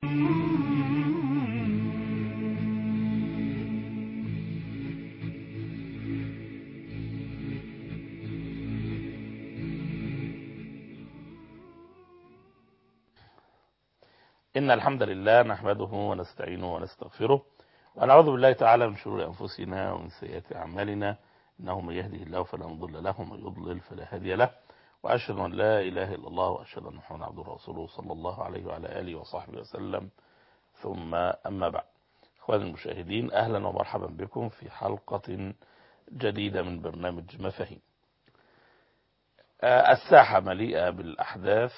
إن الحمد لله نحمده ونستعينه ونستغفره ونعوذ بالله تعالى من شرور أنفسنا ومن سيئات أعمالنا إنه من يهده الله فلا مضل له ومن يضلل فلا هادي له وأشهد أن لا إله إلا الله وأشهد أن محمدا عبده ورسوله صلى الله عليه وعلى آله وصحبه وسلم ثم أما بعد إخواني المشاهدين أهلا ومرحبا بكم في حلقة جديدة من برنامج مفاهيم الساحة مليئة بالأحداث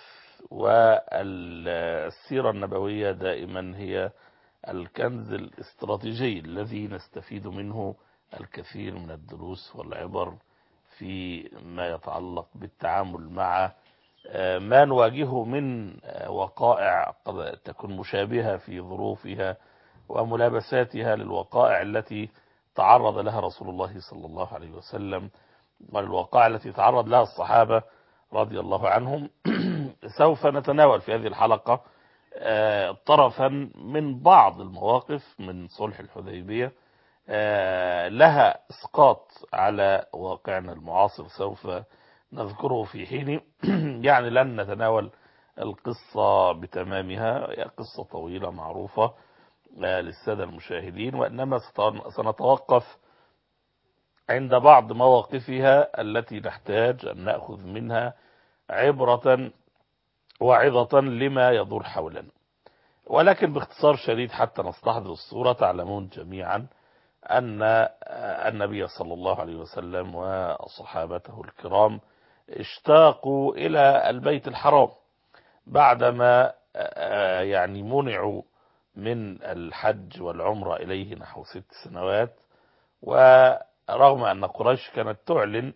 والسيرة النبوية دائما هي الكنز الاستراتيجي الذي نستفيد منه الكثير من الدروس والعبر في ما يتعلق بالتعامل مع ما نواجهه من وقائع قد تكون مشابهة في ظروفها وملابساتها للوقائع التي تعرض لها رسول الله صلى الله عليه وسلم والوقائع التي تعرض لها الصحابة رضي الله عنهم سوف نتناول في هذه الحلقة طرفا من بعض المواقف من صلح الحديبية لها اسقاط على واقعنا المعاصر سوف نذكره في حين يعني لن نتناول القصة بتمامها هي قصة طويلة معروفة للسادة المشاهدين وإنما سنتوقف عند بعض مواقفها التي نحتاج أن نأخذ منها عبرة وعظة لما يدور حولنا ولكن باختصار شديد حتى نستحضر الصورة تعلمون جميعا أن النبي صلى الله عليه وسلم وصحابته الكرام اشتاقوا إلى البيت الحرام بعدما يعني منعوا من الحج والعمرة إليه نحو ست سنوات ورغم أن قريش كانت تعلن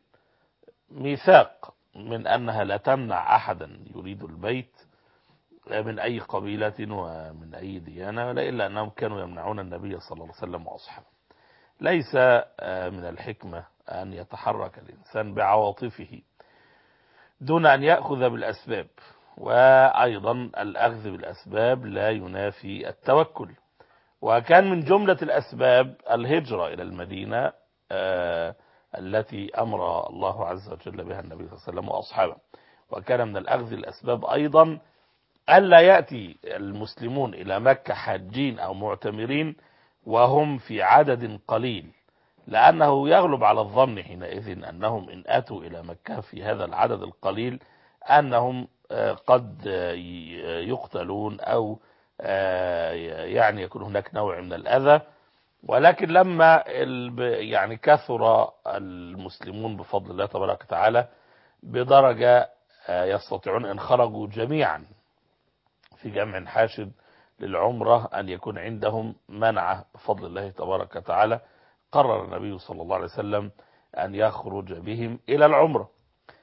ميثاق من أنها لا تمنع أحدا يريد البيت من أي قبيلة ومن أي ديانة إلا أنهم كانوا يمنعون النبي صلى الله عليه وسلم وأصحابه ليس من الحكمة أن يتحرك الإنسان بعواطفه دون أن يأخذ بالأسباب وأيضا الأخذ بالأسباب لا ينافي التوكل وكان من جملة الأسباب الهجرة إلى المدينة التي أمر الله عز وجل بها النبي صلى الله عليه وسلم وأصحابه وكان من الأخذ الأسباب أيضا ألا يأتي المسلمون إلى مكة حاجين أو معتمرين وهم في عدد قليل لأنه يغلب على الظن حينئذ أنهم إن أتوا إلى مكة في هذا العدد القليل أنهم قد يقتلون أو يعني يكون هناك نوع من الأذى ولكن لما يعني كثر المسلمون بفضل الله تبارك وتعالى بدرجة يستطيعون أن خرجوا جميعا في جمع حاشد للعمرة أن يكون عندهم منعة بفضل الله تبارك وتعالى قرر النبي صلى الله عليه وسلم أن يخرج بهم إلى العمرة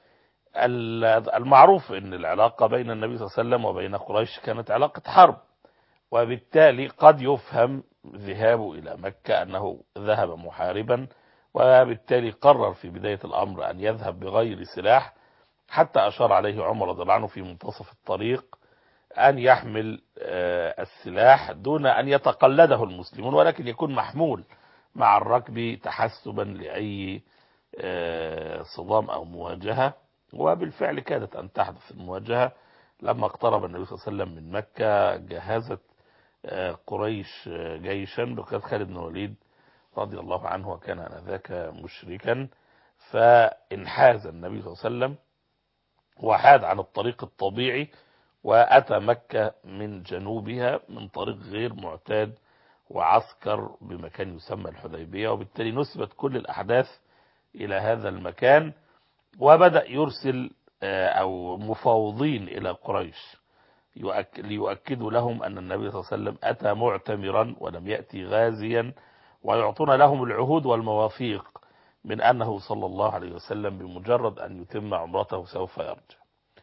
المعروف أن العلاقة بين النبي صلى الله عليه وسلم وبين قريش كانت علاقة حرب وبالتالي قد يفهم ذهابه إلى مكة أنه ذهب محاربا وبالتالي قرر في بداية الأمر أن يذهب بغير سلاح حتى أشار عليه عمر رضي الله عنه في منتصف الطريق أن يحمل السلاح دون أن يتقلده المسلمون ولكن يكون محمول مع الركب تحسبا لأي صدام أو مواجهة وبالفعل كادت أن تحدث المواجهة لما اقترب النبي صلى الله عليه وسلم من مكة جهزت قريش جيشا بقيادة خالد بن وليد رضي الله عنه وكان آنذاك مشركا فانحاز النبي صلى الله عليه وسلم وحاد عن الطريق الطبيعي وأتى مكة من جنوبها من طريق غير معتاد وعسكر بمكان يسمى الحديبية وبالتالي نسبت كل الأحداث إلى هذا المكان وبدأ يرسل أو مفاوضين إلى قريش ليؤكدوا لهم أن النبي صلى الله عليه وسلم أتى معتمرا ولم يأتي غازيا ويعطون لهم العهود والمواثيق من أنه صلى الله عليه وسلم بمجرد أن يتم عمرته سوف يرجع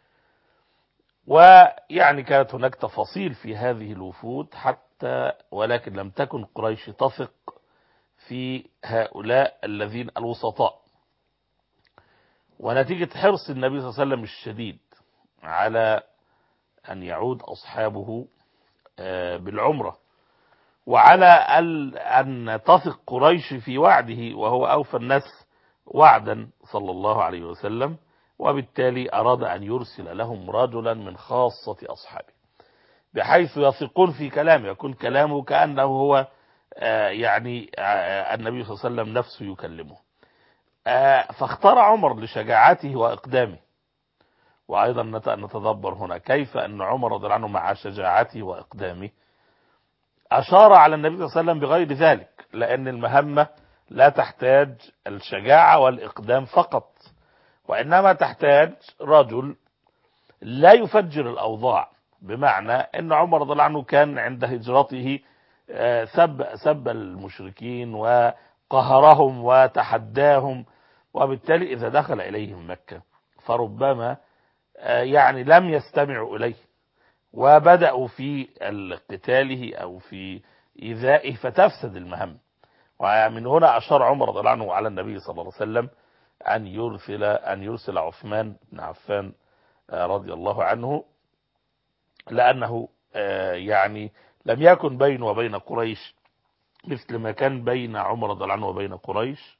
ويعني كانت هناك تفاصيل في هذه الوفود حتى ولكن لم تكن قريش تثق في هؤلاء الذين الوسطاء ونتيجة حرص النبي صلى الله عليه وسلم الشديد على أن يعود أصحابه بالعمرة وعلى أن تثق قريش في وعده وهو أوفى الناس وعدا صلى الله عليه وسلم وبالتالي أراد أن يرسل لهم رجلا من خاصة أصحابه بحيث يثقون في كلامه يكون كلامه كأنه هو يعني النبي صلى الله عليه وسلم نفسه يكلمه فاختار عمر لشجاعته وإقدامه وأيضا نتدبر هنا كيف أن عمر رضي الله عنه مع شجاعته وإقدامه أشار على النبي صلى الله عليه وسلم بغير ذلك لأن المهمة لا تحتاج الشجاعة والإقدام فقط وإنما تحتاج رجل لا يفجر الأوضاع بمعنى أن عمر رضي الله عنه كان عند هجرته سب, سب المشركين وقهرهم وتحداهم وبالتالي إذا دخل إليهم مكة فربما يعني لم يستمعوا إليه وبدأوا في قتاله أو في إيذائه فتفسد المهمة ومن هنا أشار عمر رضي الله عنه على النبي صلى الله عليه وسلم أن يرسل أن يرسل عثمان بن عفان رضي الله عنه لأنه يعني لم يكن بينه وبين قريش مثل ما كان بين عمر رضي الله عنه وبين قريش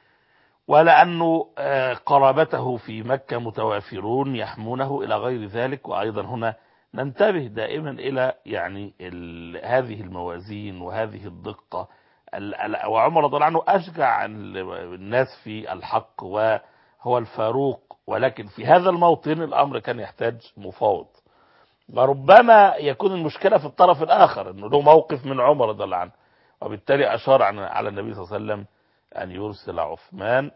ولأنه قرابته في مكة متوافرون يحمونه إلى غير ذلك وأيضا هنا ننتبه دائما إلى يعني هذه الموازين وهذه الدقة وعمر رضي الله عنه أشجع الناس في الحق وهو الفاروق ولكن في هذا الموطن الأمر كان يحتاج مفاوض وربما يكون المشكلة في الطرف الآخر أنه له موقف من عمر رضي الله عنه وبالتالي أشار على النبي صلى الله عليه وسلم أن يرسل عثمان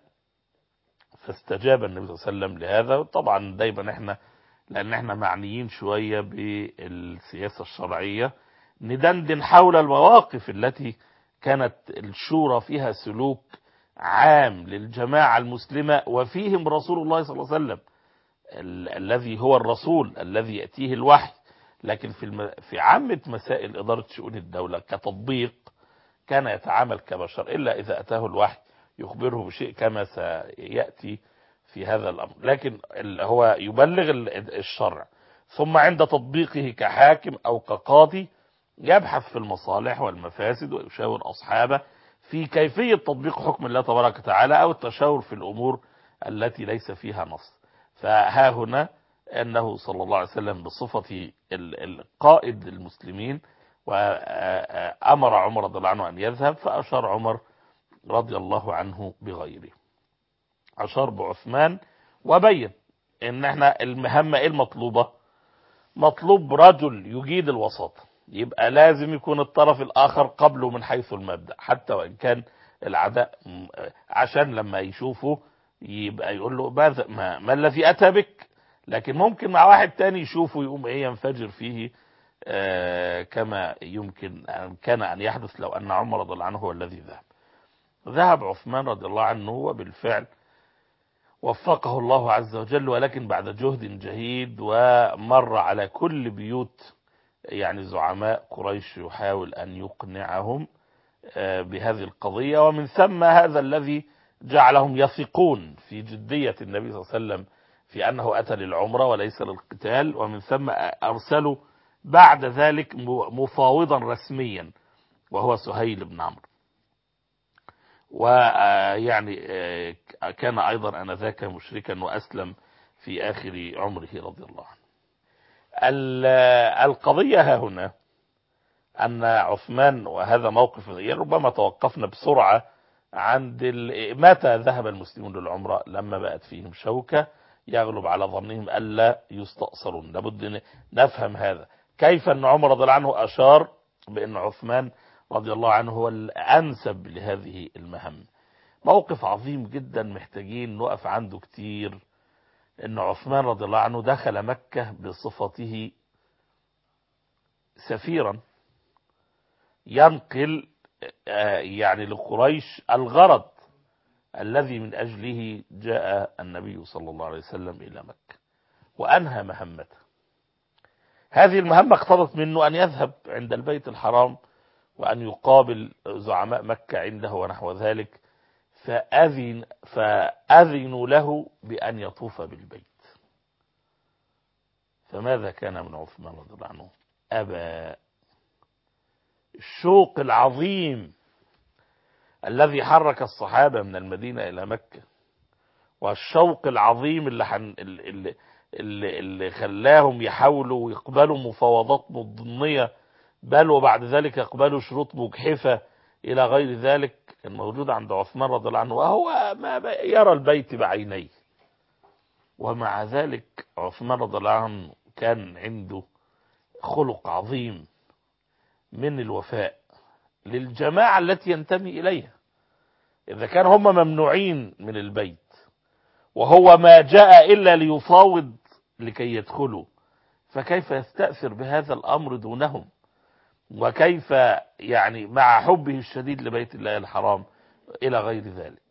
فاستجاب النبي صلى الله عليه وسلم لهذا طبعا دايما احنا لأن احنا معنيين شوية بالسياسة الشرعية ندندن حول المواقف التي كانت الشورى فيها سلوك عام للجماعة المسلمة وفيهم رسول الله صلى الله عليه وسلم ال الذي هو الرسول الذي يأتيه الوحي لكن في, الم... في عامة مسائل إدارة شؤون الدولة كتطبيق كان يتعامل كبشر إلا إذا أتاه الوحي يخبره بشيء كما سيأتي في هذا الأمر لكن هو يبلغ الشرع ثم عند تطبيقه كحاكم أو كقاضي يبحث في المصالح والمفاسد ويشاور أصحابه في كيفية تطبيق حكم الله تبارك وتعالى أو التشاور في الأمور التي ليس فيها نص فها هنا أنه صلى الله عليه وسلم بصفة القائد المسلمين وأمر عمر رضي الله عنه أن يذهب فأشار عمر رضي الله عنه بغيره أشار بعثمان وبين ان احنا المهمة ايه المطلوبة مطلوب رجل يجيد الوسط يبقى لازم يكون الطرف الاخر قبله من حيث المبدأ حتى وان كان العداء عشان لما يشوفه يبقى يقول له ماذا ما, ما الذي اتى بك لكن ممكن مع واحد تاني يشوفه يقوم ايه ينفجر فيه آه كما يمكن كان ان يحدث لو ان عمر رضي الله عنه هو الذي ذهب ذهب عثمان رضي الله عنه وبالفعل وفقه الله عز وجل ولكن بعد جهد جهيد ومر على كل بيوت يعني زعماء قريش يحاول أن يقنعهم بهذه القضية ومن ثم هذا الذي جعلهم يثقون في جدية النبي صلى الله عليه وسلم في أنه أتى للعمرة وليس للقتال ومن ثم أرسلوا بعد ذلك مفاوضا رسميا وهو سهيل بن عمرو ويعني كان أيضا أنذاك مشركا وأسلم في آخر عمره رضي الله عنه القضية ها هنا أن عثمان وهذا موقف ربما توقفنا بسرعة عند متى ذهب المسلمون للعمرة لما بقت فيهم شوكة يغلب على ظنهم ألا يستأصلون لابد نفهم هذا كيف أن عمر رضي الله عنه أشار بأن عثمان رضي الله عنه هو الأنسب لهذه المهمة موقف عظيم جدا محتاجين نقف عنده كتير ان عثمان رضي الله عنه دخل مكة بصفته سفيرا ينقل يعني لقريش الغرض الذي من أجله جاء النبي صلى الله عليه وسلم إلى مكة وأنهى مهمته هذه المهمة اقتضت منه أن يذهب عند البيت الحرام وأن يقابل زعماء مكة عنده ونحو ذلك فأذن فأذنوا له بأن يطوف بالبيت فماذا كان من عثمان رضي الله عنه أبى والشوق العظيم الذي حرك الصحابة من المدينة إلى مكة والشوق العظيم اللي, حن اللي, اللي, اللي خلاهم يحاولوا يقبلوا مفاوضات مضنية بل وبعد ذلك يقبلوا شروط مجحفة إلى غير ذلك كان موجود عند عثمان رضي الله عنه وهو ما يرى البيت بعينيه ومع ذلك عثمان رضي الله عنه كان عنده خلق عظيم من الوفاء للجماعة التي ينتمي إليها إذا كان هم ممنوعين من البيت وهو ما جاء إلا ليفاوض لكي يدخلوا فكيف يستأثر بهذا الأمر دونهم وكيف يعني مع حبه الشديد لبيت الله الحرام إلى غير ذلك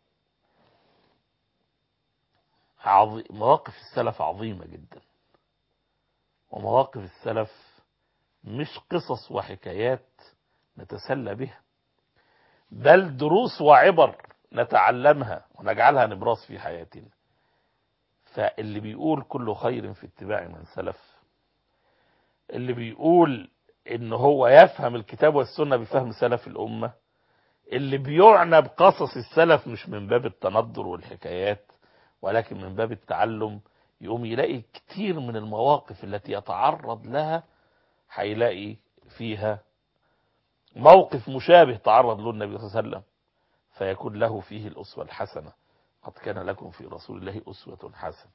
عظيم مواقف السلف عظيمة جدا ومواقف السلف مش قصص وحكايات نتسلى بها بل دروس وعبر نتعلمها ونجعلها نبراس في حياتنا فاللي بيقول كل خير في اتباع من سلف اللي بيقول ان هو يفهم الكتاب والسنة بفهم سلف الأمة اللي بيعنى بقصص السلف مش من باب التندر والحكايات ولكن من باب التعلم يقوم يلاقي كتير من المواقف التي يتعرض لها هيلاقي فيها موقف مشابه تعرض له النبي صلى الله عليه وسلم فيكون له فيه الأسوة الحسنة قد كان لكم في رسول الله أسوة حسنة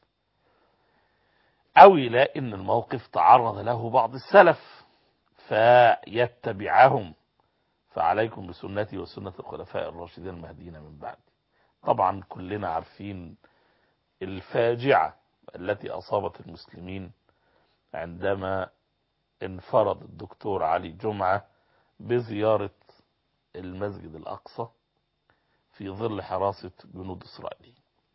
أو يلاقي أن الموقف تعرض له بعض السلف فيتبعهم فعليكم بسنتي وسنة الخلفاء الراشدين المهديين من بعد طبعا كلنا عارفين الفاجعة التي أصابت المسلمين عندما انفرد الدكتور علي جمعة بزيارة المسجد الأقصى في ظل حراسة جنود إسرائيل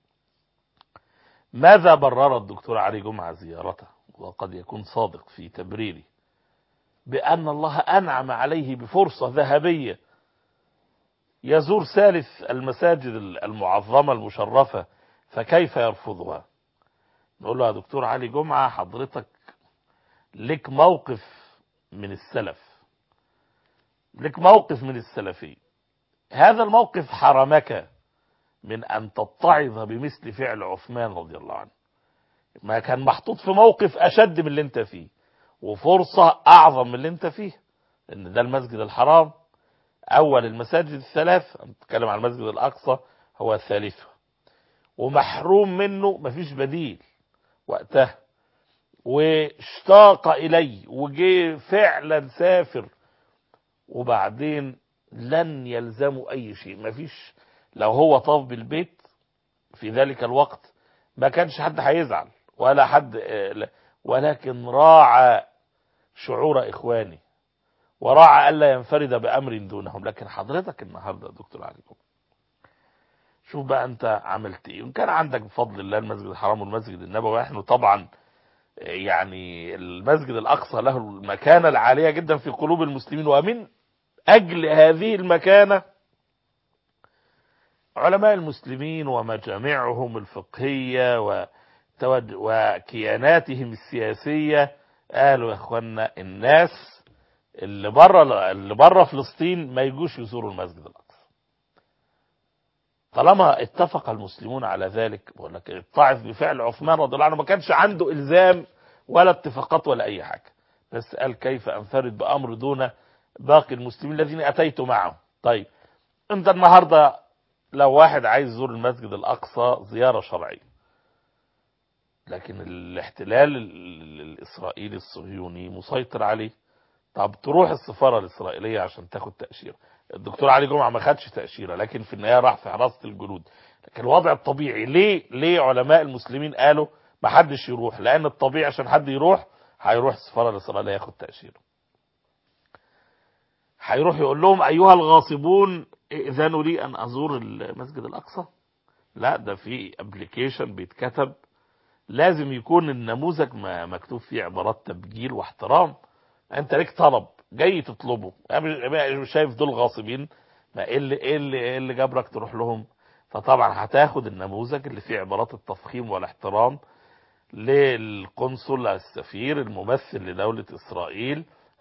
ماذا برر الدكتور علي جمعة زيارته وقد يكون صادق في تبريره بأن الله أنعم عليه بفرصة ذهبية يزور ثالث المساجد المعظمة المشرفة فكيف يرفضها نقول له يا دكتور علي جمعة حضرتك لك موقف من السلف لك موقف من السلفي هذا الموقف حرمك من أن تتعظ بمثل فعل عثمان رضي الله عنه ما كان محطوط في موقف أشد من اللي انت فيه وفرصة أعظم من اللي انت فيه ان ده المسجد الحرام أول المساجد الثلاث نتكلم عن المسجد الأقصى هو الثالث ومحروم منه مفيش بديل وقتها واشتاق إليه وجي فعلا سافر وبعدين لن يلزموا أي شيء مفيش لو هو طاف بالبيت في ذلك الوقت ما كانش حد هيزعل ولا حد ولكن راعى شعور إخواني وراعى ألا ينفرد بأمر دونهم لكن حضرتك النهاردة دكتور علي شوف بقى أنت عملت إيه وإن كان عندك بفضل الله المسجد الحرام والمسجد النبوي احنا طبعا يعني المسجد الأقصى له المكانة العالية جدا في قلوب المسلمين ومن أجل هذه المكانة علماء المسلمين ومجامعهم الفقهية وكياناتهم السياسية قالوا يا اخوانا الناس اللي بره اللي بره فلسطين ما يجوش يزوروا المسجد الاقصى طالما اتفق المسلمون على ذلك بقول لك اتعظ بفعل عثمان رضي الله عنه ما كانش عنده الزام ولا اتفاقات ولا اي حاجه بس قال كيف انفرد بامر دون باقي المسلمين الذين اتيت معهم طيب انت النهارده لو واحد عايز يزور المسجد الاقصى زياره شرعيه لكن الاحتلال الاسرائيلي الصهيوني مسيطر عليه طب تروح السفاره الاسرائيليه عشان تاخد تاشيره الدكتور علي جمعه ما خدش تاشيره لكن في النهايه راح في حراسه الجنود لكن الوضع الطبيعي ليه ليه علماء المسلمين قالوا ما حدش يروح لان الطبيعي عشان حد يروح هيروح السفاره الاسرائيليه ياخد تاشيره هيروح يقول لهم ايها الغاصبون ائذنوا لي ان ازور المسجد الاقصى لا ده في ابلكيشن بيتكتب لازم يكون النموذج مكتوب فيه عبارات تبجيل واحترام انت ليك طلب جاي تطلبه انا شايف دول غاصبين ما ايه اللي ايه اللي, إيه اللي جبرك تروح لهم فطبعا هتاخد النموذج اللي فيه عبارات التفخيم والاحترام للقنصل السفير الممثل لدولة اسرائيل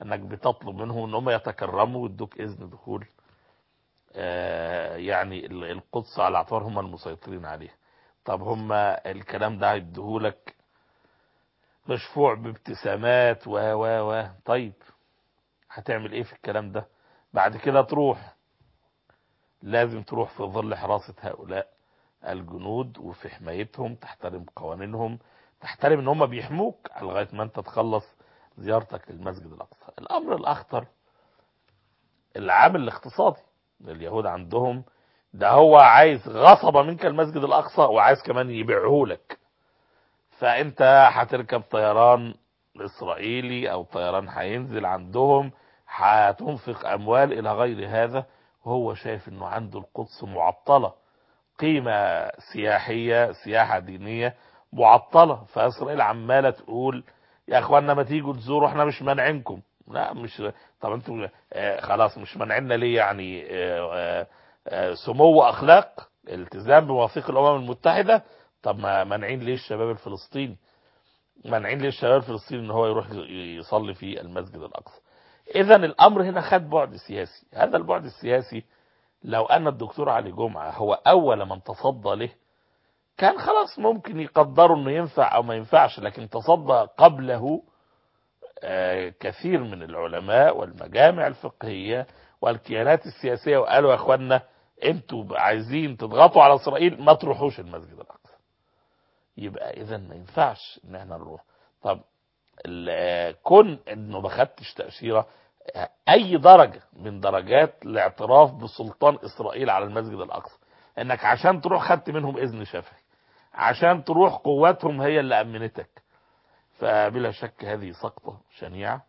انك بتطلب منهم ان هم يتكرموا ويدوك اذن دخول آه، يعني ال- القدس على اعتبار هم المسيطرين عليها طب هم الكلام ده هيديهولك مشفوع بابتسامات و و و طيب هتعمل ايه في الكلام ده بعد كده تروح لازم تروح في ظل حراسة هؤلاء الجنود وفي حمايتهم تحترم قوانينهم تحترم ان هم بيحموك لغاية ما انت تخلص زيارتك للمسجد الاقصى الامر الاخطر العامل الاقتصادي اليهود عندهم ده هو عايز غصبة منك المسجد الاقصى وعايز كمان يبيعه لك فانت هتركب طيران اسرائيلي او طيران هينزل عندهم هتنفق اموال الى غير هذا وهو شايف انه عنده القدس معطلة قيمة سياحية سياحة دينية معطلة فاسرائيل عمالة تقول يا اخوانا ما تيجوا تزوروا احنا مش مانعينكم لا مش طب انتوا آه خلاص مش مانعيننا ليه يعني آه آه آه سمو اخلاق التزام بمواثيق الامم المتحدة طب ما مانعين ليه الشباب الفلسطيني مانعين ليه الشباب الفلسطيني ان هو يروح يصلي في المسجد الاقصى اذا الامر هنا خد بعد سياسي هذا البعد السياسي لو ان الدكتور علي جمعة هو اول من تصدى له كان خلاص ممكن يقدروا انه ينفع او ما ينفعش لكن تصدى قبله آه، كثير من العلماء والمجامع الفقهية والكيانات السياسية وقالوا يا اخوانا انتوا عايزين تضغطوا على اسرائيل ما تروحوش المسجد الاقصى يبقى اذا ما ينفعش ان احنا نروح طب ال- كون انه ما خدتش تأشيرة اي درجة من درجات الاعتراف بسلطان اسرائيل على المسجد الاقصى انك عشان تروح خدت منهم اذن شفهي عشان تروح قواتهم هي اللي امنتك فبلا شك هذه سقطة شنيعة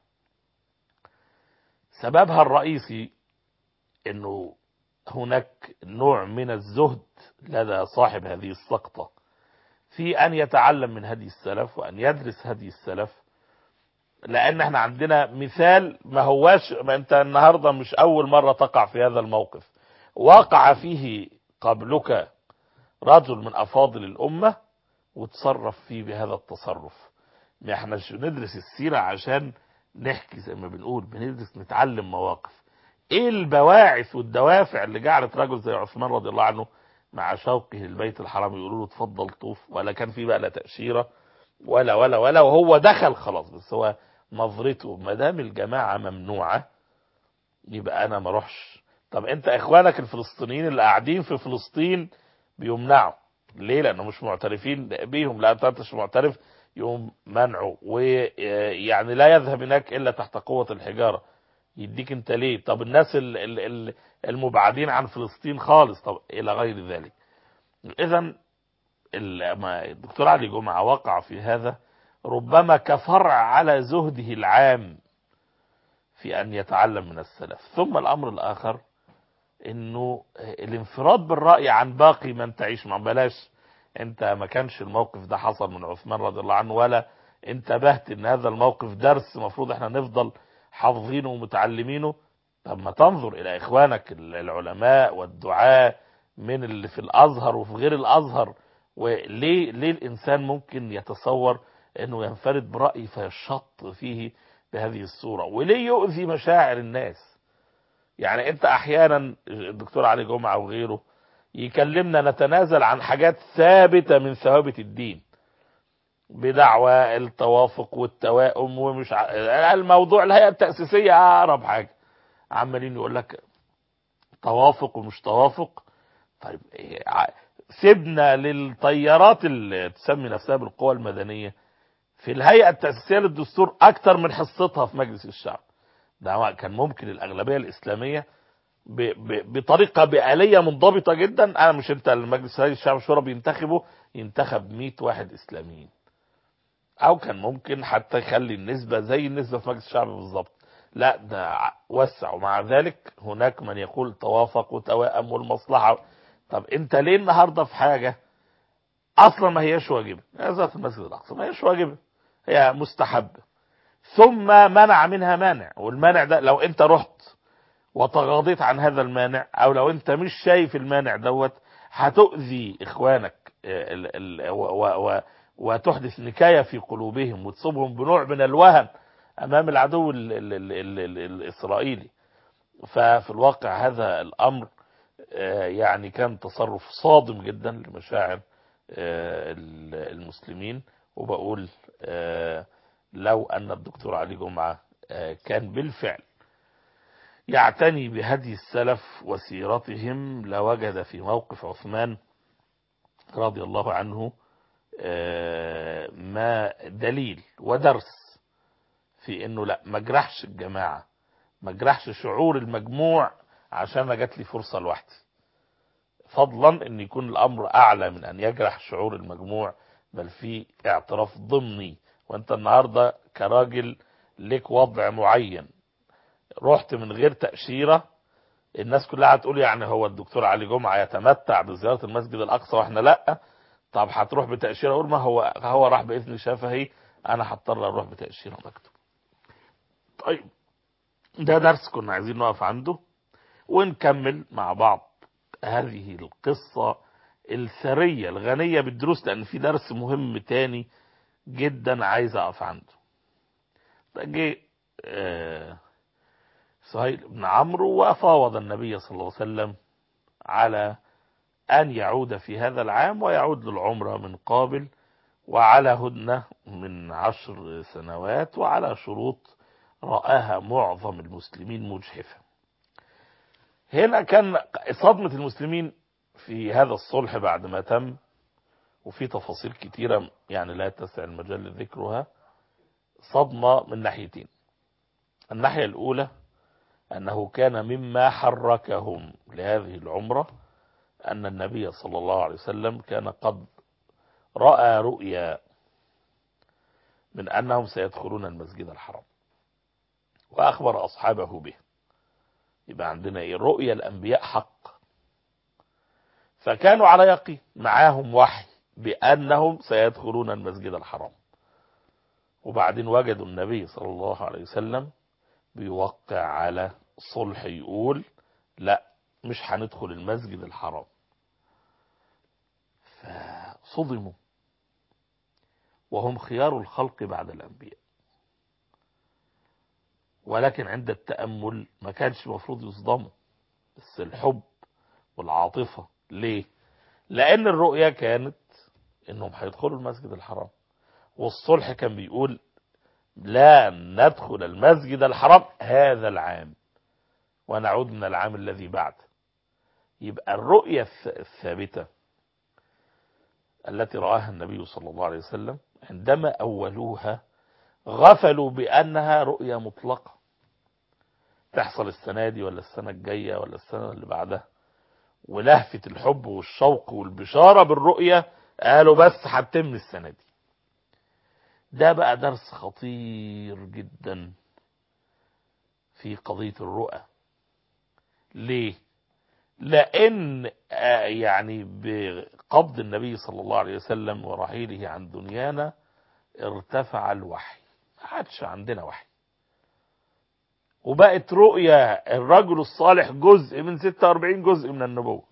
سببها الرئيسي انه هناك نوع من الزهد لدى صاحب هذه السقطة في ان يتعلم من هدي السلف وان يدرس هدي السلف لان احنا عندنا مثال ما هواش ما انت النهاردة مش اول مرة تقع في هذا الموقف وقع فيه قبلك رجل من افاضل الامة وتصرف فيه بهذا التصرف ما احنا مش بندرس السيرة عشان نحكي زي ما بنقول بندرس نتعلم مواقف ايه البواعث والدوافع اللي جعلت رجل زي عثمان رضي الله عنه مع شوقه البيت الحرام يقولوا له اتفضل طوف ولا كان في بقى لا تأشيرة ولا ولا ولا وهو دخل خلاص بس هو نظرته ما دام الجماعة ممنوعة يبقى انا ما اروحش طب انت اخوانك الفلسطينيين اللي قاعدين في فلسطين بيمنعوا ليه لانه مش معترفين بيهم لا انت مش معترف يقوم منعه ويعني لا يذهب هناك الا تحت قوة الحجارة يديك انت ليه طب الناس ال- ال- ال- المبعدين عن فلسطين خالص طب الى غير ذلك اذا ال- ما الدكتور علي جمعة وقع في هذا ربما كفرع على زهده العام في ان يتعلم من السلف ثم الامر الاخر انه الانفراد بالرأي عن باقي من تعيش مع بلاش انت ما كانش الموقف ده حصل من عثمان رضي الله عنه ولا انتبهت ان هذا الموقف درس المفروض احنا نفضل حافظينه ومتعلمينه طب ما تنظر الى اخوانك العلماء والدعاء من اللي في الازهر وفي غير الازهر وليه ليه الانسان ممكن يتصور انه ينفرد برأي فيشط فيه بهذه الصورة وليه يؤذي مشاعر الناس يعني انت احيانا الدكتور علي جمعة وغيره يكلمنا نتنازل عن حاجات ثابتة من ثوابت الدين بدعوى التوافق والتوائم ومش ع... الموضوع الهيئة التأسيسية أقرب حاجة عمالين يقول لك توافق ومش توافق طيب إيه ع- سيبنا للطيارات اللي تسمي نفسها بالقوى المدنية في الهيئة التأسيسية للدستور أكتر من حصتها في مجلس الشعب ده كان ممكن الأغلبية الإسلامية ب... ب... بطريقة بآلية منضبطة جدا أنا مش أنت المجلس الشعب الشورى بينتخبه ينتخب 100 واحد إسلاميين او كان ممكن حتى يخلي النسبة زي النسبة في مجلس الشعب بالظبط لا ده ع- وسع ومع ذلك هناك من يقول توافق وتوائم والمصلحة طب انت ليه النهاردة في حاجة اصلا ما هياش واجبة هذا في المسجد الاقصى ما هياش واجبة هي مستحبة ثم منع منها مانع والمانع ده لو انت رحت وتغاضيت عن هذا المانع او لو انت مش شايف المانع دوت هتؤذي اخوانك آه، ال- ال- و- و- و- وتحدث نكاية في قلوبهم وتصيبهم بنوع من الوهن امام العدو ال ال ال ال ال الاسرائيلي ففي الواقع هذا الامر آه، يعني كان تصرف صادم جدا لمشاعر آه، ال- المسلمين وبقول آه، لو ان الدكتور علي جمعة آه، كان بالفعل يعتني بهدي السلف وسيرتهم لوجد في موقف عثمان رضي الله عنه آه، ما دليل ودرس في انه لا ما جرحش الجماعة ما جرحش شعور المجموع عشان انا جات لي فرصة لوحدي فضلا ان يكون الامر اعلى من ان يجرح شعور المجموع بل في اعتراف ضمني وانت النهاردة كراجل لك وضع معين رحت من غير تأشيرة الناس كلها هتقول يعني هو الدكتور علي جمعة يتمتع بزيارة المسجد الأقصى واحنا لا طب هتروح بتأشيرة أقول ما هو هو راح بإذن شفهي أنا هضطر أروح بتأشيرة مكتوب طيب ده درس كنا عايزين نقف عنده ونكمل مع بعض هذه القصة الثرية الغنية بالدروس لأن في درس مهم تاني جدا عايز أقف عنده ده جه آه، سهيل بن عمرو وفاوض النبي صلى الله عليه وسلم على أن يعود في هذا العام ويعود للعمرة من قابل وعلى هدنة من عشر سنوات وعلى شروط رآها معظم المسلمين مجحفة هنا كان صدمة المسلمين في هذا الصلح بعد ما تم وفي تفاصيل كتيرة يعني لا يتسع المجال لذكرها صدمة من ناحيتين الناحية الأولى أنه كان مما حركهم لهذه العمرة أن النبي صلى الله عليه وسلم كان قد رأى رؤيا من أنهم سيدخلون المسجد الحرام وأخبر أصحابه به يبقى عندنا إيه رؤيا الأنبياء حق فكانوا على يقين معاهم وحي بأنهم سيدخلون المسجد الحرام وبعدين وجدوا النبي صلى الله عليه وسلم بيوقع على صلح يقول لا مش هندخل المسجد الحرام فصدموا وهم خيار الخلق بعد الأنبياء ولكن عند التأمل ما كانش المفروض يصدموا بس الحب والعاطفة ليه لأن الرؤية كانت إنهم هيدخلوا المسجد الحرام والصلح كان بيقول لا ندخل المسجد الحرام هذا العام ونعود من العام الذي بعد يبقى الرؤية الثابتة التي رآها النبي صلى الله عليه وسلم عندما أولوها غفلوا بأنها رؤية مطلقة تحصل السنة دي ولا السنة الجاية ولا السنة اللي بعدها ولهفة الحب والشوق والبشارة بالرؤية قالوا بس هتتم السنة دي ده بقى درس خطير جدا في قضية الرؤى ليه لأن يعني بقبض النبي صلى الله عليه وسلم ورحيله عن دنيانا ارتفع الوحي ما عادش عندنا وحي وبقت رؤيا الرجل الصالح جزء من 46 جزء من النبوة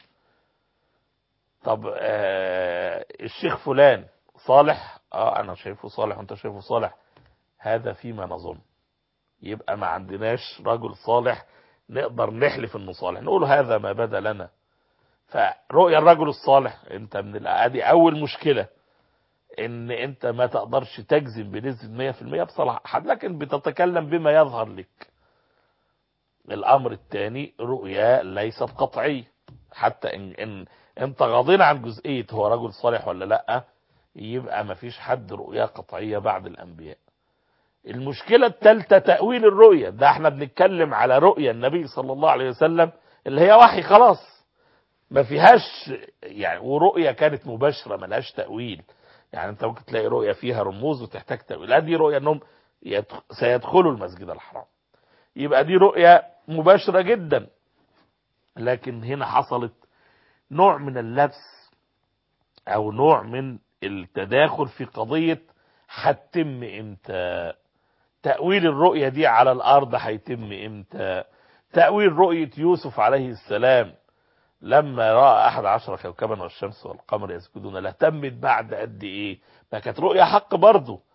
طب آه الشيخ فلان صالح اه انا شايفه صالح وانت شايفه صالح هذا فيما نظن يبقى ما عندناش رجل صالح نقدر نحلف انه صالح نقول هذا ما بدا لنا فرؤيا الرجل الصالح انت من ادي اول مشكله ان انت ما تقدرش تجزم بنسبه 100% بصلاح لكن بتتكلم بما يظهر لك الامر الثاني رؤيا ليست قطعيه حتى ان, إن انت غاضين عن جزئيه هو رجل صالح ولا لا يبقى ما فيش حد رؤيا قطعيه بعد الانبياء المشكله الثالثه تاويل الرؤيا ده احنا بنتكلم على رؤيا النبي صلى الله عليه وسلم اللي هي وحي خلاص ما فيهاش يعني ورؤيا كانت مباشره ملهاش تاويل يعني انت ممكن تلاقي رؤية فيها رموز وتحتاج تأويل لا دي رؤية انهم سيدخلوا المسجد الحرام يبقى دي رؤية مباشرة جدا لكن هنا حصلت نوع من اللبس او نوع من التداخل في قضية هتتم امتى تأويل الرؤية دي على الارض هيتم امتى تأويل رؤية يوسف عليه السلام لما راى احد عشر كوكبا والشمس والقمر يسجدون له تمت بعد قد ايه ما كانت رؤيا حق برضه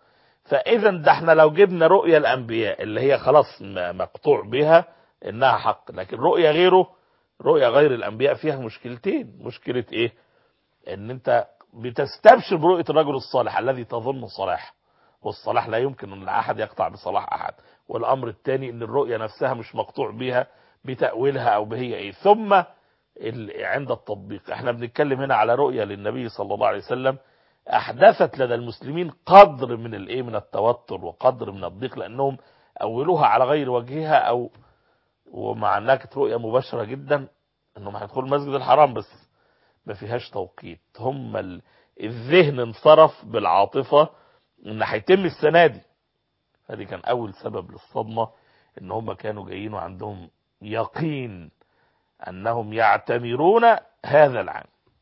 فاذا ده احنا لو جبنا رؤيا الانبياء اللي هي خلاص م- مقطوع بها انها حق لكن رؤيا غيره رؤيا غير الانبياء فيها مشكلتين مشكله ايه ان انت بتستبشر برؤيه الرجل الصالح الذي تظن صلاح والصلاح لا يمكن ان احد يقطع بصلاح احد والامر الثاني ان الرؤيه نفسها مش مقطوع بها بتاويلها او بهي ايه ثم ال- عند التطبيق احنا بنتكلم هنا على رؤيه للنبي صلى الله عليه وسلم احدثت لدى المسلمين قدر من الايه من التوتر وقدر من الضيق لانهم اولوها على غير وجهها او ومع انها كانت رؤيه مباشره جدا انهم هيدخلوا المسجد الحرام بس ما فيهاش توقيت هم ال- الذهن انصرف بالعاطفه ان هيتم السنه دي هذه كان اول سبب للصدمه ان هم كانوا جايين وعندهم يقين انهم يعتمرون هذا العام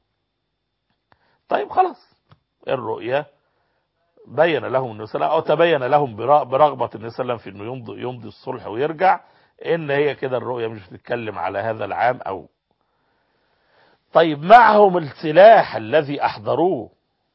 طيب خلاص الرؤيا بين لهم النبي صلى الله عليه وسلم او تبين لهم برا- برغبه النبي صلى الله عليه وسلم في انه يمضي يمضي الصلح ويرجع ان هي كده الرؤيا مش بتتكلم على هذا العام او طيب معهم السلاح الذي احضروه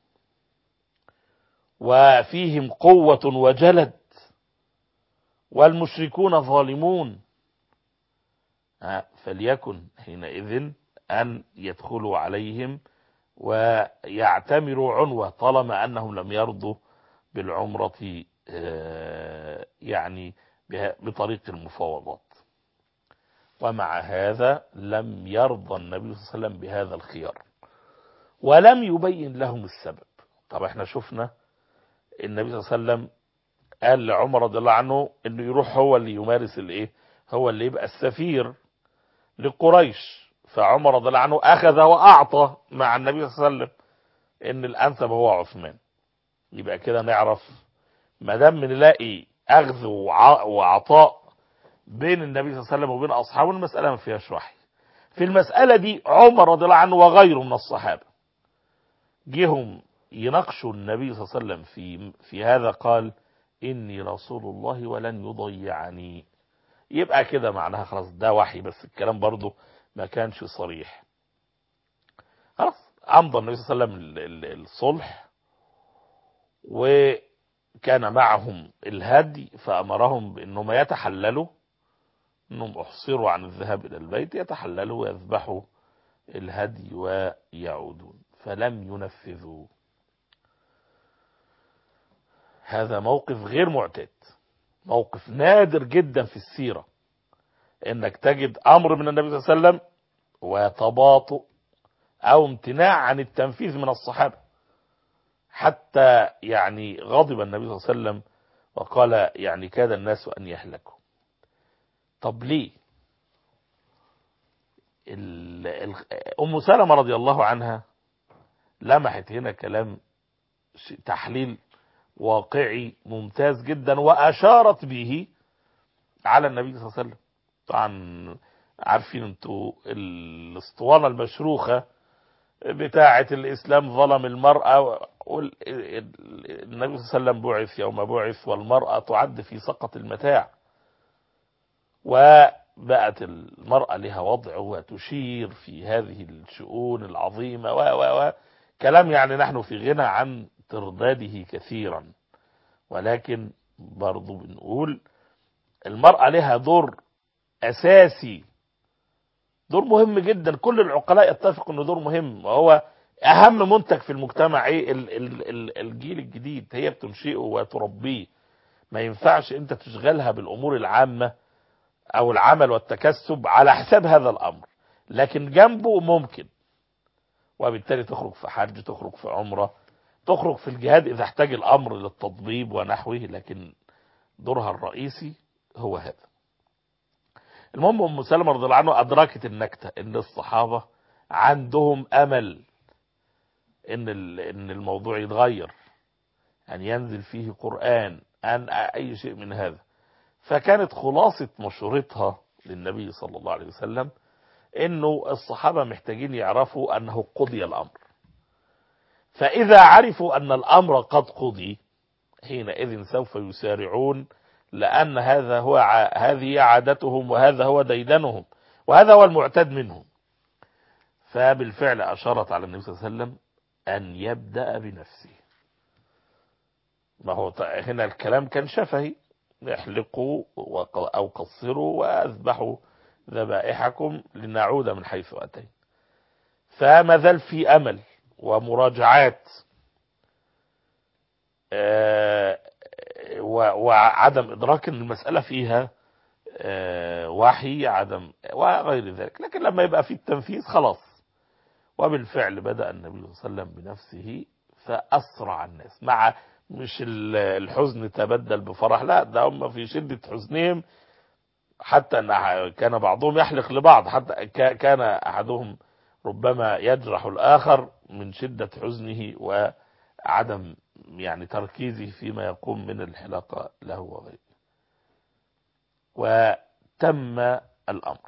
وفيهم قوة وجلد والمشركون ظالمون ها، فليكن حينئذ أن يدخلوا عليهم ويعتمروا عنوة طالما أنهم لم يرضوا بالعمرة آه، يعني بها- بطريق المفاوضات ومع هذا لم يرضى النبي صلى الله عليه وسلم بهذا الخيار ولم يبين لهم السبب طب احنا شفنا النبي صلى الله عليه وسلم قال لعمر رضي الله عنه انه يروح هو اللي يمارس الايه هو اللي يبقى السفير لقريش فعمر رضي الله عنه اخذ واعطى مع النبي صلى الله عليه وسلم ان الانسب هو عثمان يبقى كده نعرف ما دام بنلاقي اخذ وع- وعطاء بين النبي صلى الله عليه وسلم وبين اصحابه المساله ما فيهاش وحي في المساله دي عمر رضي الله عنه وغيره من الصحابه جيهم يناقشوا النبي صلى الله عليه وسلم في في هذا قال اني رسول الله ولن يضيعني يبقى كده معناها خلاص ده وحي بس الكلام برضه ما كانش صريح خلاص امضى النبي صلى الله عليه وسلم ال- ال- الصلح وكان معهم الهدي فامرهم بانهم يتحللوا انهم احصروا عن الذهاب الى البيت يتحللوا ويذبحوا الهدي ويعودون فلم ينفذوا هذا موقف غير معتاد موقف نادر جدا في السيرة انك تجد امر من النبي صلى الله عليه وسلم وتباطؤ او امتناع عن التنفيذ من الصحابة حتى يعني غضب النبي صلى الله عليه وسلم وقال يعني كاد الناس ان يهلكوا طب ليه ال- ال- ام سلمة رضي الله عنها لمحت هنا كلام ش- تحليل واقعي ممتاز جدا واشارت به على النبي صلى الله عليه وسلم طبعا عارفين انتوا الاسطوانه المشروخه بتاعه الاسلام ظلم المراه وال- النبي صلى الله عليه وسلم بعث يوم بعث والمراه تعد في سقط المتاع وبقت المراه لها وضع وتشير في هذه الشؤون العظيمه و و و كلام يعني نحن في غنى عن ترداده كثيرا ولكن برضو بنقول المرأة لها دور أساسي دور مهم جدا كل العقلاء يتفقوا انه دور مهم وهو اهم منتج في المجتمع ايه ال- ال- ال- الجيل الجديد هي بتنشئه وتربيه ما ينفعش انت تشغلها بالامور العامة او العمل والتكسب على حساب هذا الامر لكن جنبه ممكن وبالتالي تخرج في حج تخرج في عمره تخرج في الجهاد إذا احتاج الأمر للتطبيب ونحوه لكن دورها الرئيسي هو هذا المهم أم سلمة رضي الله عنه أدركت النكتة إن الصحابة عندهم أمل إن ال- إن الموضوع يتغير أن ينزل فيه قرآن أن أي شيء من هذا فكانت خلاصة مشورتها للنبي صلى الله عليه وسلم إنه الصحابة محتاجين يعرفوا أنه قضي الأمر فإذا عرفوا أن الأمر قد قضي حينئذ سوف يسارعون لأن هذا هو ع... هذه عادتهم وهذا هو ديدنهم وهذا هو المعتاد منهم فبالفعل أشارت على النبي صلى الله عليه وسلم أن يبدأ بنفسه ما هو ط- هنا الكلام كان شفهي احلقوا وق- أو قصروا وأذبحوا ذبائحكم لنعود من حيث أتينا فما زال في أمل ومراجعات آه، و- وعدم إدراك أن المسألة فيها آه، وحي عدم وغير ذلك لكن لما يبقى في التنفيذ خلاص وبالفعل بدأ النبي صلى الله عليه وسلم بنفسه فأسرع الناس مع مش ال- الحزن تبدل بفرح لا ده هم في شدة حزنهم حتى أن كان بعضهم يحلق لبعض حتى كا- كان أحدهم ربما يجرح الآخر من شدة حزنه وعدم يعني تركيزه فيما يقوم من الحلاقة له وغيره وتم الأمر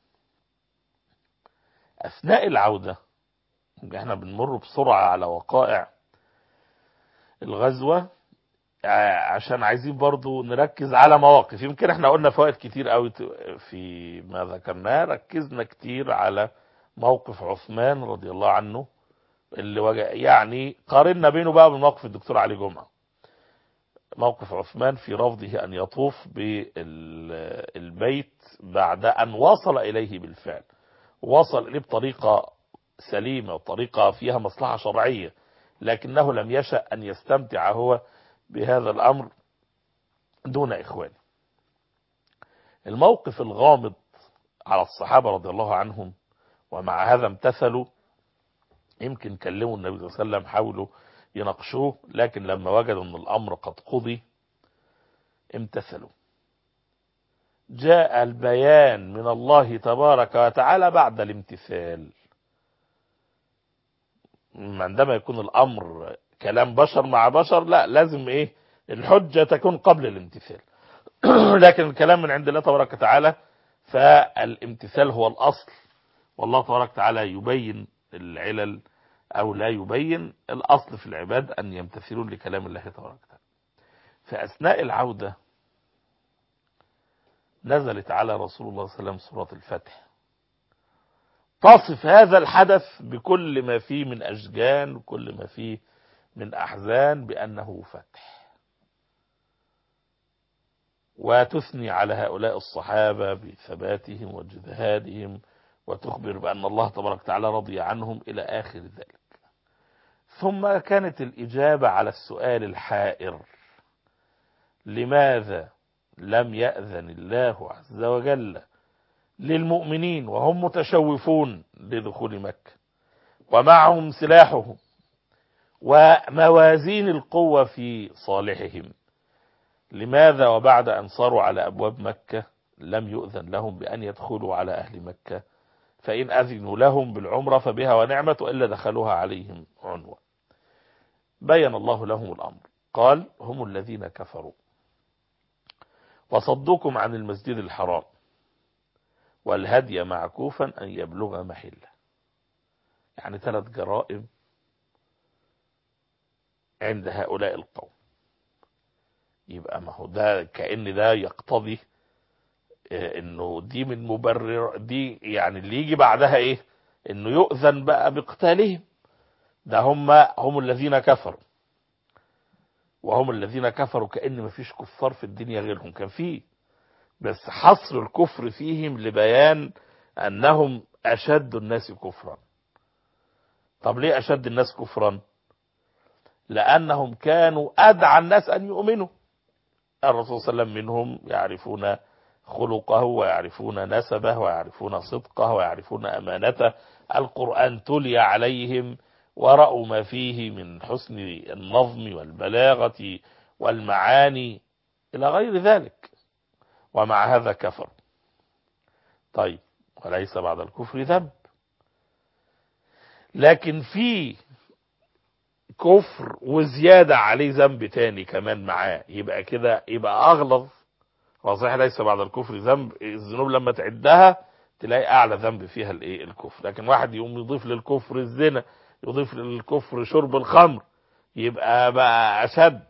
أثناء العودة احنا بنمر بسرعة على وقائع الغزوة ع- عشان عايزين برضو نركز على مواقف يمكن احنا قلنا فوائد كتير قوي ت- في ما ذكرناه ركزنا كتير على موقف عثمان رضي الله عنه اللي وجه يعني قارنا بينه بقى بموقف الدكتور علي جمعة موقف عثمان في رفضه أن يطوف بالبيت بعد أن وصل إليه بالفعل وصل إليه بطريقة سليمة وطريقة فيها مصلحة شرعية لكنه لم يشأ أن يستمتع هو بهذا الأمر دون إخوانه الموقف الغامض على الصحابة رضي الله عنهم ومع هذا امتثلوا يمكن كلموا النبي صلى الله عليه وسلم حاولوا يناقشوه لكن لما وجدوا ان الامر قد قضي امتثلوا جاء البيان من الله تبارك وتعالى بعد الامتثال عندما يكون الامر كلام بشر مع بشر لا لازم ايه الحجة تكون قبل الامتثال لكن الكلام من عند الله تبارك وتعالى فالامتثال هو الاصل والله تبارك وتعالى يبين العلل أو لا يبين الأصل في العباد أن يمتثلون لكلام الله تبارك وتعالى في أثناء العودة نزلت على رسول الله صلى الله عليه وسلم سورة الفتح تصف هذا الحدث بكل ما فيه من أشجان وكل ما فيه من أحزان بأنه فتح وتثني على هؤلاء الصحابة بثباتهم وجهادهم وتخبر بأن الله تبارك وتعالى رضي عنهم إلى آخر ذلك ثم كانت الإجابة على السؤال الحائر لماذا لم يأذن الله عز وجل للمؤمنين وهم متشوفون لدخول مكة ومعهم سلاحهم وموازين القوة في صالحهم لماذا وبعد أن صاروا على أبواب مكة لم يؤذن لهم بأن يدخلوا على أهل مكة فإن أذنوا لهم بالعمرة فبها ونعمة وإلا دخلوها عليهم عنوة بين الله لهم الأمر قال هم الذين كفروا وصدوكم عن المسجد الحرام والهدي معكوفا أن يبلغ محله يعني ثلاث جرائم عند هؤلاء القوم يبقى ما هو ده كأن ده يقتضي انه دي من مبرر دي يعني اللي يجي بعدها ايه انه يؤذن بقى بقتالهم ده هم هم الذين كفروا وهم الذين كفروا كأن مفيش كفار في الدنيا غيرهم كان فيه بس حصر الكفر فيهم لبيان انهم اشد الناس كفرا طب ليه اشد الناس كفرا لانهم كانوا ادعى الناس ان يؤمنوا الرسول صلى الله عليه وسلم منهم يعرفون خلقه ويعرفون نسبه ويعرفون صدقه ويعرفون أمانته القرآن تلي عليهم ورأوا ما فيه من حسن النظم والبلاغة والمعاني إلى غير ذلك ومع هذا كفر طيب وليس بعد الكفر ذنب لكن في كفر وزيادة عليه ذنب تاني كمان معاه يبقى كده يبقى أغلظ هو صحيح ليس بعد الكفر ذنب الذنوب لما تعدها تلاقي اعلى ذنب فيها الايه الكفر لكن واحد يقوم يضيف للكفر الزنا يضيف للكفر شرب الخمر يبقى بقى اشد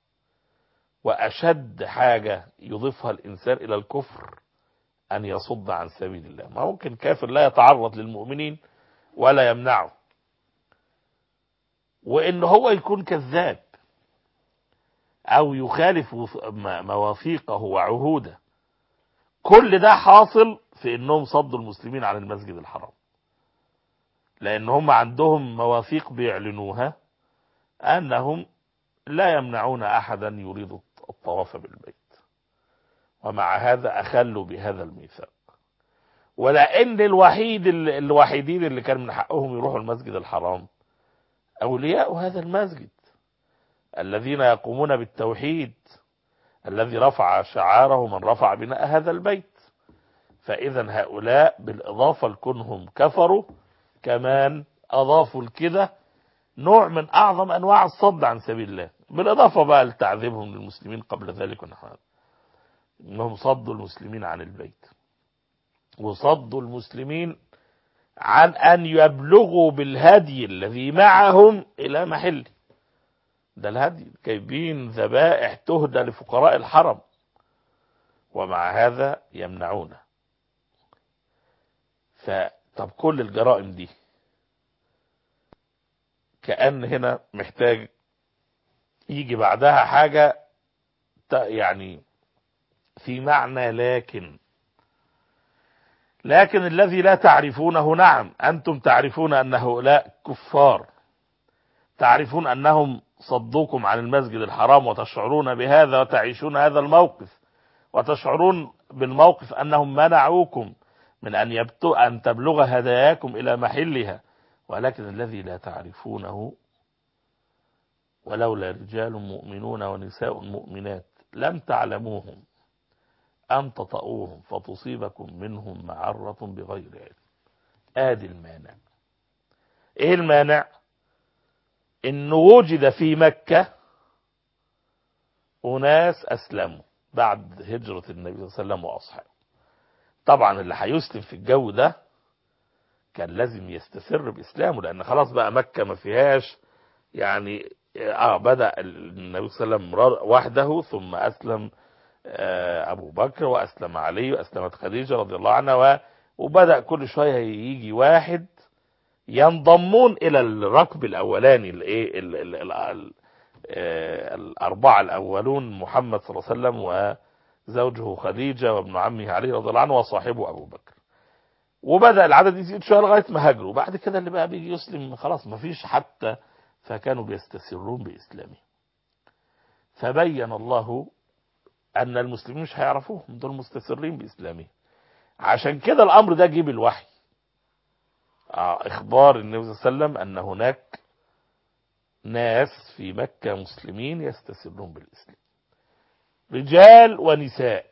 واشد حاجة يضيفها الانسان الى الكفر ان يصد عن سبيل الله ما ممكن كافر لا يتعرض للمؤمنين ولا يمنعه وان هو يكون كذاب أو يخالف مواثيقه وعهوده كل ده حاصل في انهم صدوا المسلمين عن المسجد الحرام لان هم عندهم مواثيق بيعلنوها انهم لا يمنعون احدا يريد الطواف بالبيت ومع هذا اخلوا بهذا الميثاق ولان الوحيد الوحيدين اللي كان من حقهم يروحوا المسجد الحرام اولياء هذا المسجد الذين يقومون بالتوحيد الذي رفع شعاره من رفع بناء هذا البيت فإذا هؤلاء بالإضافة لكونهم كفروا كمان أضافوا لكده نوع من أعظم أنواع الصد عن سبيل الله بالإضافة بقى لتعذيبهم للمسلمين قبل ذلك ونحو هذا إنهم صدوا المسلمين عن البيت وصدوا المسلمين عن أن يبلغوا بالهدي الذي معهم إلى محله ده الهدي جايبين ذبائح تهدى لفقراء الحرم ومع هذا يمنعونه فطب كل الجرائم دي كأن هنا محتاج يجي بعدها حاجة يعني في معنى لكن لكن الذي لا تعرفونه نعم أنتم تعرفون أن هؤلاء كفار تعرفون أنهم صدوكم عن المسجد الحرام وتشعرون بهذا وتعيشون هذا الموقف وتشعرون بالموقف أنهم منعوكم من أن, يبتو أن تبلغ هداياكم إلى محلها ولكن الذي لا تعرفونه ولولا رجال مؤمنون ونساء مؤمنات لم تعلموهم أن تطؤوهم فتصيبكم منهم معرة بغير علم آدي المانع إيه المانع إنه وجد في مكة أناس أسلموا بعد هجرة النبي صلى الله عليه وسلم وأصحابه طبعا اللي هيسلم في الجو ده كان لازم يستسر بإسلامه لأن خلاص بقى مكة ما فيهاش يعني اه بدأ النبي صلى الله عليه وسلم وحده ثم أسلم آه أبو بكر وأسلم علي وأسلمت خديجة رضي الله عنها وبدأ كل شوية يجي واحد ينضمون إلى الركب الأولاني الايه الأربعة الأولون محمد صلى الله عليه وسلم وزوجه خديجة وابن عمه علي رضي الله عنه وصاحبه أبو بكر وبدأ العدد يزيد شوية لغاية ما هاجروا بعد كده اللي بقى بيجي يسلم خلاص ما فيش حتى فكانوا بيستسرون بإسلامه فبين الله أن المسلمين مش هيعرفوهم دول مستسرين بإسلامه عشان كده الأمر ده جيب الوحي إخبار النبي صلى الله عليه وسلم أن هناك ناس في مكة مسلمين يستسرون بالإسلام رجال ونساء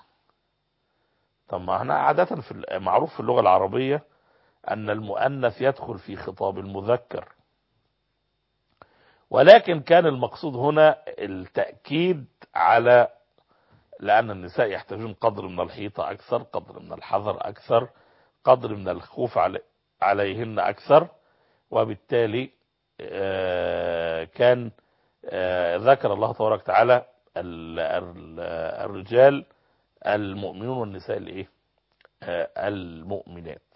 طب ما احنا عادة في معروف في اللغة العربية أن المؤنث يدخل في خطاب المذكر ولكن كان المقصود هنا التأكيد على لأن النساء يحتاجون قدر من الحيطة أكثر قدر من الحذر أكثر قدر من الخوف عليهن أكثر وبالتالي كان ذكر الله تبارك وتعالى الرجال المؤمنون والنساء الايه المؤمنات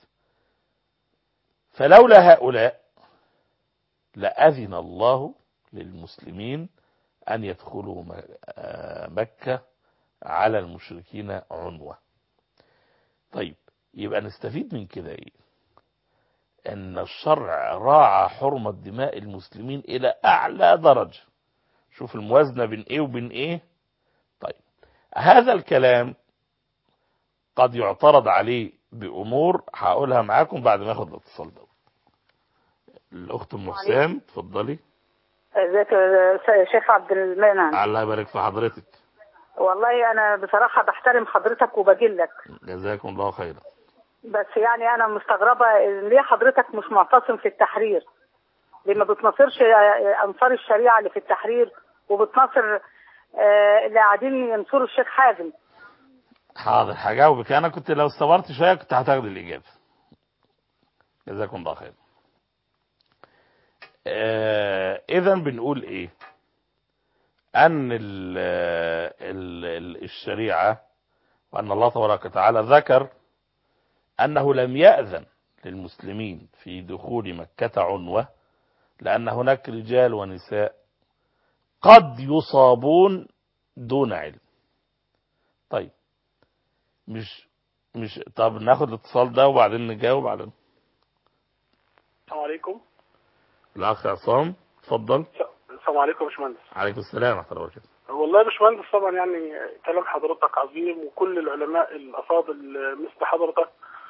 فلولا هؤلاء لأذن الله للمسلمين أن يدخلوا مكة على المشركين عنوة طيب يبقى نستفيد من كده ايه ان الشرع راعى حرمة دماء المسلمين الى اعلى درجة شوف الموازنة بين ايه وبين ايه طيب هذا الكلام قد يعترض عليه بامور هقولها معاكم بعد ما اخد الاتصال ده الاخت ام حسام اتفضلي ازيك يا شيخ عبد المنعم الله يبارك في حضرتك والله انا بصراحه بحترم حضرتك وبجلك جزاكم الله خيرا بس يعني انا مستغربه ليه حضرتك مش معتصم في التحرير ليه ما بتناصرش انصار الشريعه اللي في التحرير وبتناصر اللي قاعدين ينصروا الشيخ حازم حاضر هجاوبك انا كنت لو استمرت شويه كنت هتاخد الاجابه جزاكم الله خير آه اذا بنقول ايه ان ال ال ال الشريعه وان الله تبارك وتعالى ذكر أنه لم يأذن للمسلمين في دخول مكة عنوة لأن هناك رجال ونساء قد يصابون دون علم طيب مش مش طب ناخد الاتصال ده وبعدين نجاوب على السلام عليكم الاخ عصام اتفضل السلام عليكم يا باشمهندس عليكم السلام ورحمه الله وبركاته والله يا باشمهندس طبعا يعني كلام حضرتك عظيم وكل العلماء الافاضل مثل حضرتك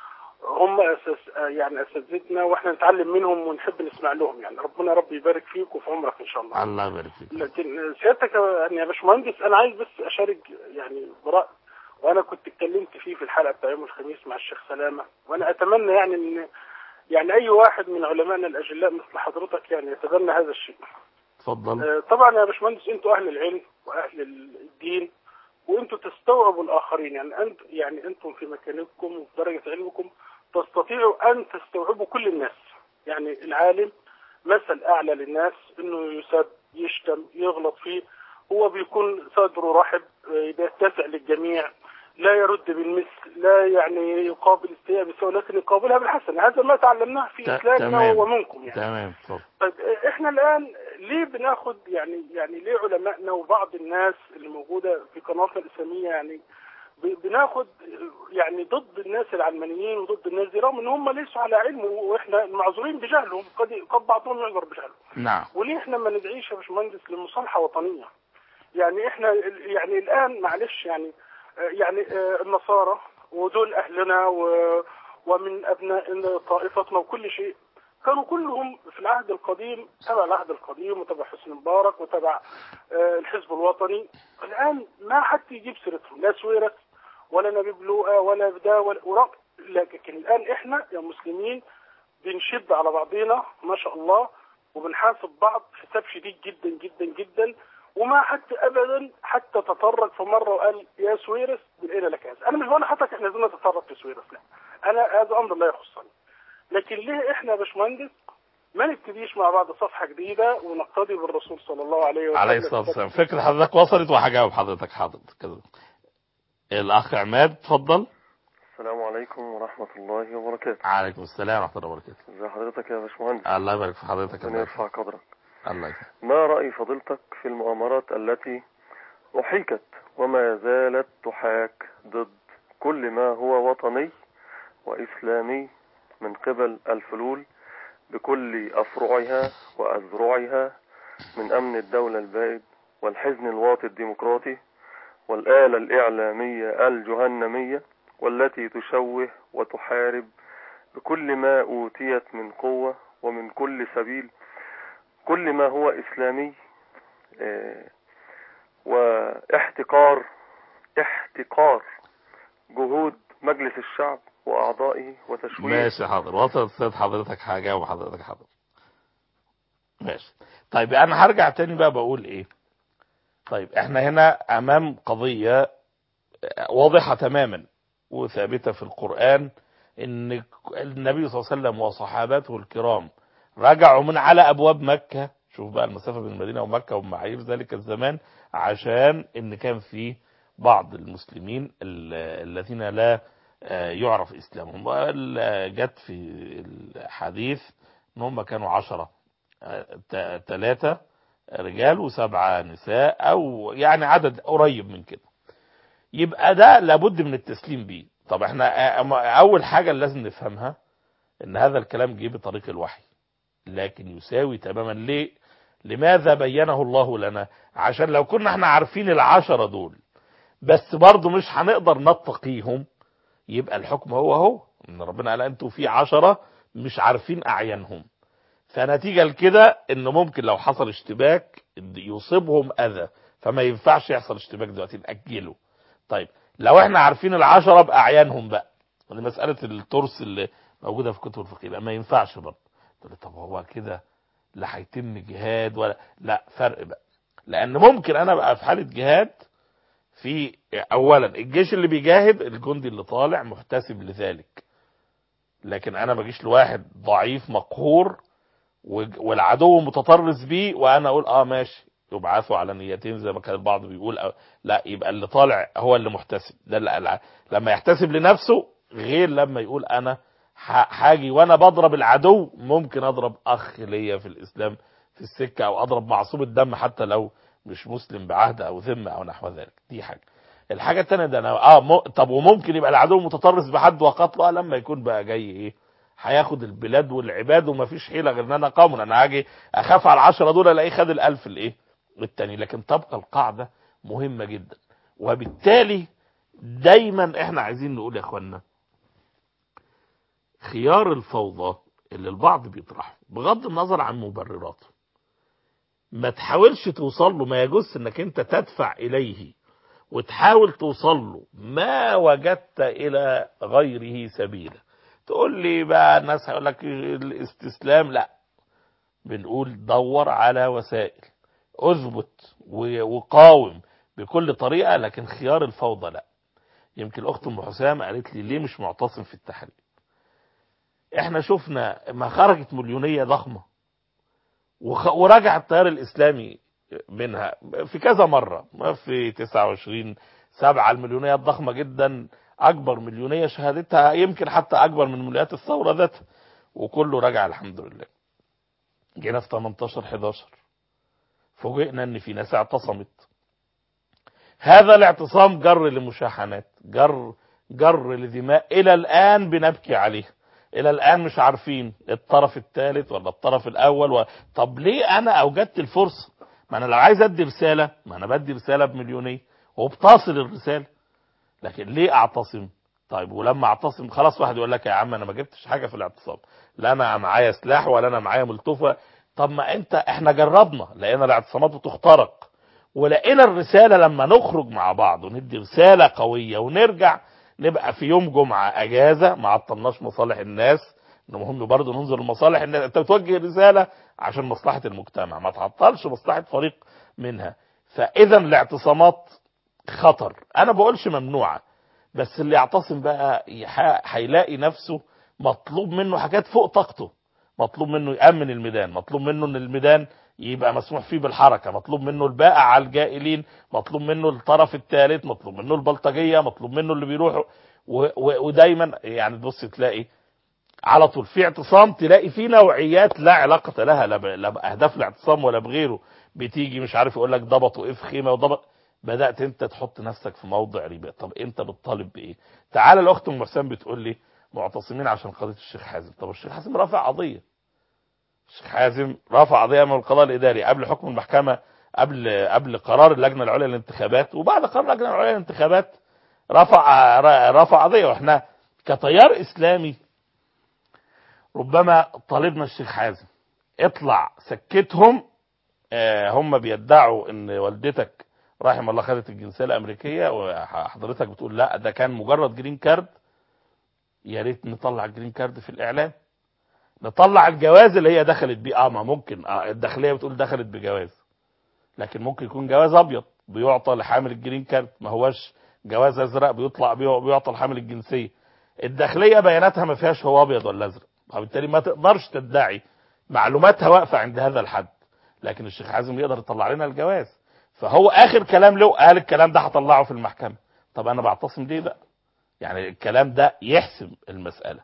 هم اساس يعني اساتذتنا واحنا نتعلم منهم ونحب نسمع لهم يعني ربنا رب يبارك فيك وفي عمرك ان شاء الله الله يبارك فيك لكن سيادتك يعني يا باشمهندس انا عايز بس اشارك يعني براء وانا كنت اتكلمت فيه في الحلقه بتاع يوم الخميس مع الشيخ سلامه وانا اتمنى يعني ان يعني اي واحد من علمائنا الاجلاء مثل حضرتك يعني يتبنى هذا الشيء اتفضل آه، طبعا يا باشمهندس انتوا اهل العلم واهل الدين وانتوا تستوعبوا الاخرين يعني انت يعني انتم في مكانكم وفي درجه علمكم تستطيعوا ان تستوعبوا كل الناس يعني العالم مثل اعلى للناس انه يسب يشتم يغلط فيه هو بيكون صدره رحب آه، بيتسع للجميع لا يرد بالمثل لا يعني يقابل السيئة بالسوء لكن يقابلها بالحسن هذا ما تعلمناه في ت- اسلامنا تمام. ومنكم يعني تمام اتفضل طيب احنا الان ليه بناخد يعني يعني ليه علمائنا وبعض الناس اللي موجوده في قناتنا الاسلاميه يعني ب- بناخد يعني ضد الناس العلمانيين وضد الناس دي رغم ان هم ليسوا على علم واحنا معذورين بجهلهم قد قد بعضهم يعذر بجهله نعم وليه احنا ما ندعيش يا باشمهندس لمصالحه وطنيه يعني احنا ال- يعني الان معلش يعني آه، يعني آه، النصارى ودول اهلنا و- ومن ابناء طائفتنا وكل شيء كانوا كلهم في العهد القديم تبع العهد القديم وتبع حسني مبارك وتبع آه، الحزب الوطني الان ما حد يجيب سيرتهم لا سويرس ولا نبيب لوقا ولا ده ولا ورق لكن الان احنا يا مسلمين بنشد على بعضينا ما شاء الله وبنحاسب بعض حساب شديد جدا جدا جدا وما حتى ابدا حتى تطرق في مره وقال يا سويرس بلقينا لك هذا انا مش بقول لحضرتك احنا لازم نتطرق في سويرس لا انا هذا امر لا يخصني لكن ليه احنا يا باشمهندس ما نبتديش مع بعض صفحه جديده ونقتدي بالرسول صلى الله عليه وسلم عليه الصلاه والسلام فكره حضرتك وصلت وهجاوب حضرتك حاضر كده الاخ عماد اتفضل السلام عليكم ورحمة الله وبركاته عليكم السلام ورحمه الله وبركاته ازي حضرتك يا باشمهندس الله يبارك في حضرتك ربنا الله يرفع قدرك الله يكرمك. ما رأي فضيلتك في المؤامرات التي أحيكت وما زالت تحاك ضد كل ما هو وطني وإسلامي من قبل الفلول بكل أفرعها وأذرعها من أمن الدولة البائد والحزن الواطي الديمقراطي والآلة الإعلامية الجهنمية والتي تشوه وتحارب بكل ما أوتيت من قوة ومن كل سبيل كل ما هو إسلامي آه، واحتقار احتقار جهود مجلس الشعب وأعضائه وتشويه ماشي حاضر وصلت صوت حضرتك هجاوب حضرتك حاضر ماشي طيب انا هرجع تاني بقى بقول ايه طيب احنا هنا امام قضية واضحة تماما وثابتة في القرآن ان النبي صلى الله عليه وسلم وصحابته الكرام رجعوا من على ابواب مكة شوف بقى المسافة بين المدينة ومكة ومعايير ذلك الزمان عشان ان كان في بعض المسلمين ال- الذين لا آه، يعرف اسلامهم وال- جت في الحديث ان هم كانوا عشرة ثلاثة رجال وسبعة نساء او يعني عدد قريب من كده يبقى ده لابد من التسليم بيه طب احنا آه، اول حاجة اللي لازم نفهمها ان هذا الكلام جه بطريق الوحي لكن يساوي تماما ليه لماذا بينه الله لنا عشان لو كنا احنا عارفين العشرة دول بس برضه مش هنقدر نتقيهم يبقى الحكم هو هو ان ربنا قال انتوا في عشرة مش عارفين اعيانهم فنتيجة لكده انه ممكن لو حصل اشتباك يصيبهم اذى فما ينفعش يحصل اشتباك دلوقتي نأجله طيب لو احنا عارفين العشرة باعيانهم بقى مسألة الترس اللي موجودة في كتب الفقه يبقى ما ينفعش برضه تقول لي طب هو كده لا هيتم جهاد ولا لا فرق بقى لان ممكن انا بقى في حالة جهاد في اولا الجيش اللي بيجاهد الجندي اللي طالع محتسب لذلك لكن انا ما اجيش لواحد ضعيف مقهور وج- والعدو متطرس بيه وانا اقول اه ماشي يبعثوا على نيتين زي ما كان البعض بيقول أو لا يبقى اللي طالع هو اللي محتسب ده اللي اللي- لما يحتسب لنفسه غير لما يقول انا ح- حاجي وانا بضرب العدو ممكن اضرب اخ ليا في الاسلام في السكه او اضرب معصوم الدم حتى لو مش مسلم بعهد او ذمه او نحو ذلك دي حاجه الحاجه الثانيه ده انا اه م... طب وممكن يبقى العدو متطرف بحد وقتله آه لما يكون بقى جاي ايه هياخد البلاد والعباد ومفيش حيله غير ان انا قوم انا هاجي اخاف على العشرة دول الاقيه خد الالف الايه التاني لكن تبقى القاعده مهمه جدا وبالتالي دايما احنا عايزين نقول يا اخوانا خيار الفوضى اللي البعض بيطرحه بغض النظر عن مبرراته ما تحاولش توصل له ما يجوز انك انت تدفع اليه وتحاول توصل له ما وجدت الى غيره سبيلا تقول لي بقى الناس هيقول لك الاستسلام لا بنقول دور على وسائل اثبت وقاوم بكل طريقه لكن خيار الفوضى لا يمكن الاخت ام حسام قالت لي ليه مش معتصم في التحرير احنا شفنا ما خرجت مليونيه ضخمه وخ... ورجع التيار الاسلامي منها في كذا مره في 29 7 المليونيه الضخمه جدا اكبر مليونيه شهادتها يمكن حتى اكبر من مليونيات الثوره ذاتها وكله رجع الحمد لله جينا في 18 11 فوجئنا ان في ناس اعتصمت هذا الاعتصام جر لمشاحنات جر جر لدماء الى الان بنبكي عليه الى الان مش عارفين الطرف الثالث ولا الطرف الاول و... طب ليه انا اوجدت الفرصه ما انا لو عايز ادي رساله ما انا بدي رساله بمليونيه وبتصل الرساله لكن ليه اعتصم طيب ولما اعتصم خلاص واحد يقول لك يا عم انا ما جبتش حاجه في الاعتصام لا انا معايا سلاح ولا انا معايا ملتفه طب ما انت احنا جربنا لقينا الاعتصامات بتخترق ولقينا الرساله لما نخرج مع بعض وندي رساله قويه ونرجع نبقى في يوم جمعه اجازه ما عطلناش مصالح الناس انه مهم برضه ننظر لمصالح الناس انت بتوجه رساله عشان مصلحه المجتمع ما تعطلش مصلحه فريق منها فاذا الاعتصامات خطر انا بقولش ممنوعه بس اللي يعتصم بقى هيلاقي نفسه مطلوب منه حاجات فوق طاقته مطلوب منه يأمن الميدان مطلوب منه ان الميدان يبقى مسموح فيه بالحركة مطلوب منه الباقة على الجائلين مطلوب منه الطرف الثالث مطلوب منه البلطجية مطلوب منه اللي بيروحوا ودايما يعني تبص تلاقي على طول في اعتصام تلاقي في نوعيات لا علاقة لها لا بأهداف الاعتصام ولا بغيره بتيجي مش عارف يقول لك ضبط وقف خيمة وضبط بدأت انت تحط نفسك في موضع ريبة طب انت بتطالب بايه تعال الاخت ام حسام بتقول لي معتصمين عشان قضيه الشيخ حازم طب الشيخ حازم رافع قضيه الشيخ حازم رفع قضيه من القضاء الاداري قبل حكم المحكمه قبل قبل قرار اللجنه العليا للانتخابات وبعد قرار اللجنه العليا للانتخابات رفع رفع قضيه واحنا كتيار اسلامي ربما طالبنا الشيخ حازم اطلع سكتهم آه هم بيدعوا ان والدتك رحم الله خدت الجنسيه الامريكيه وحضرتك بتقول لا ده كان مجرد جرين كارد يا ريت نطلع الجرين كارد في الاعلام نطلع الجواز اللي هي دخلت بيه اه ما ممكن آه الداخليه بتقول دخلت بجواز لكن ممكن يكون جواز ابيض بيعطى لحامل الجرين كارد ما هوش جواز ازرق بيطلع بيعطى لحامل الجنسيه الداخليه بياناتها ما فيهاش هو ابيض ولا ازرق وبالتالي ما تقدرش تدعي معلوماتها واقفه عند هذا الحد لكن الشيخ حازم يقدر يطلع لنا الجواز فهو اخر كلام له قال الكلام ده هطلعه في المحكمه طب انا بعتصم ليه بقى يعني الكلام ده يحسم المساله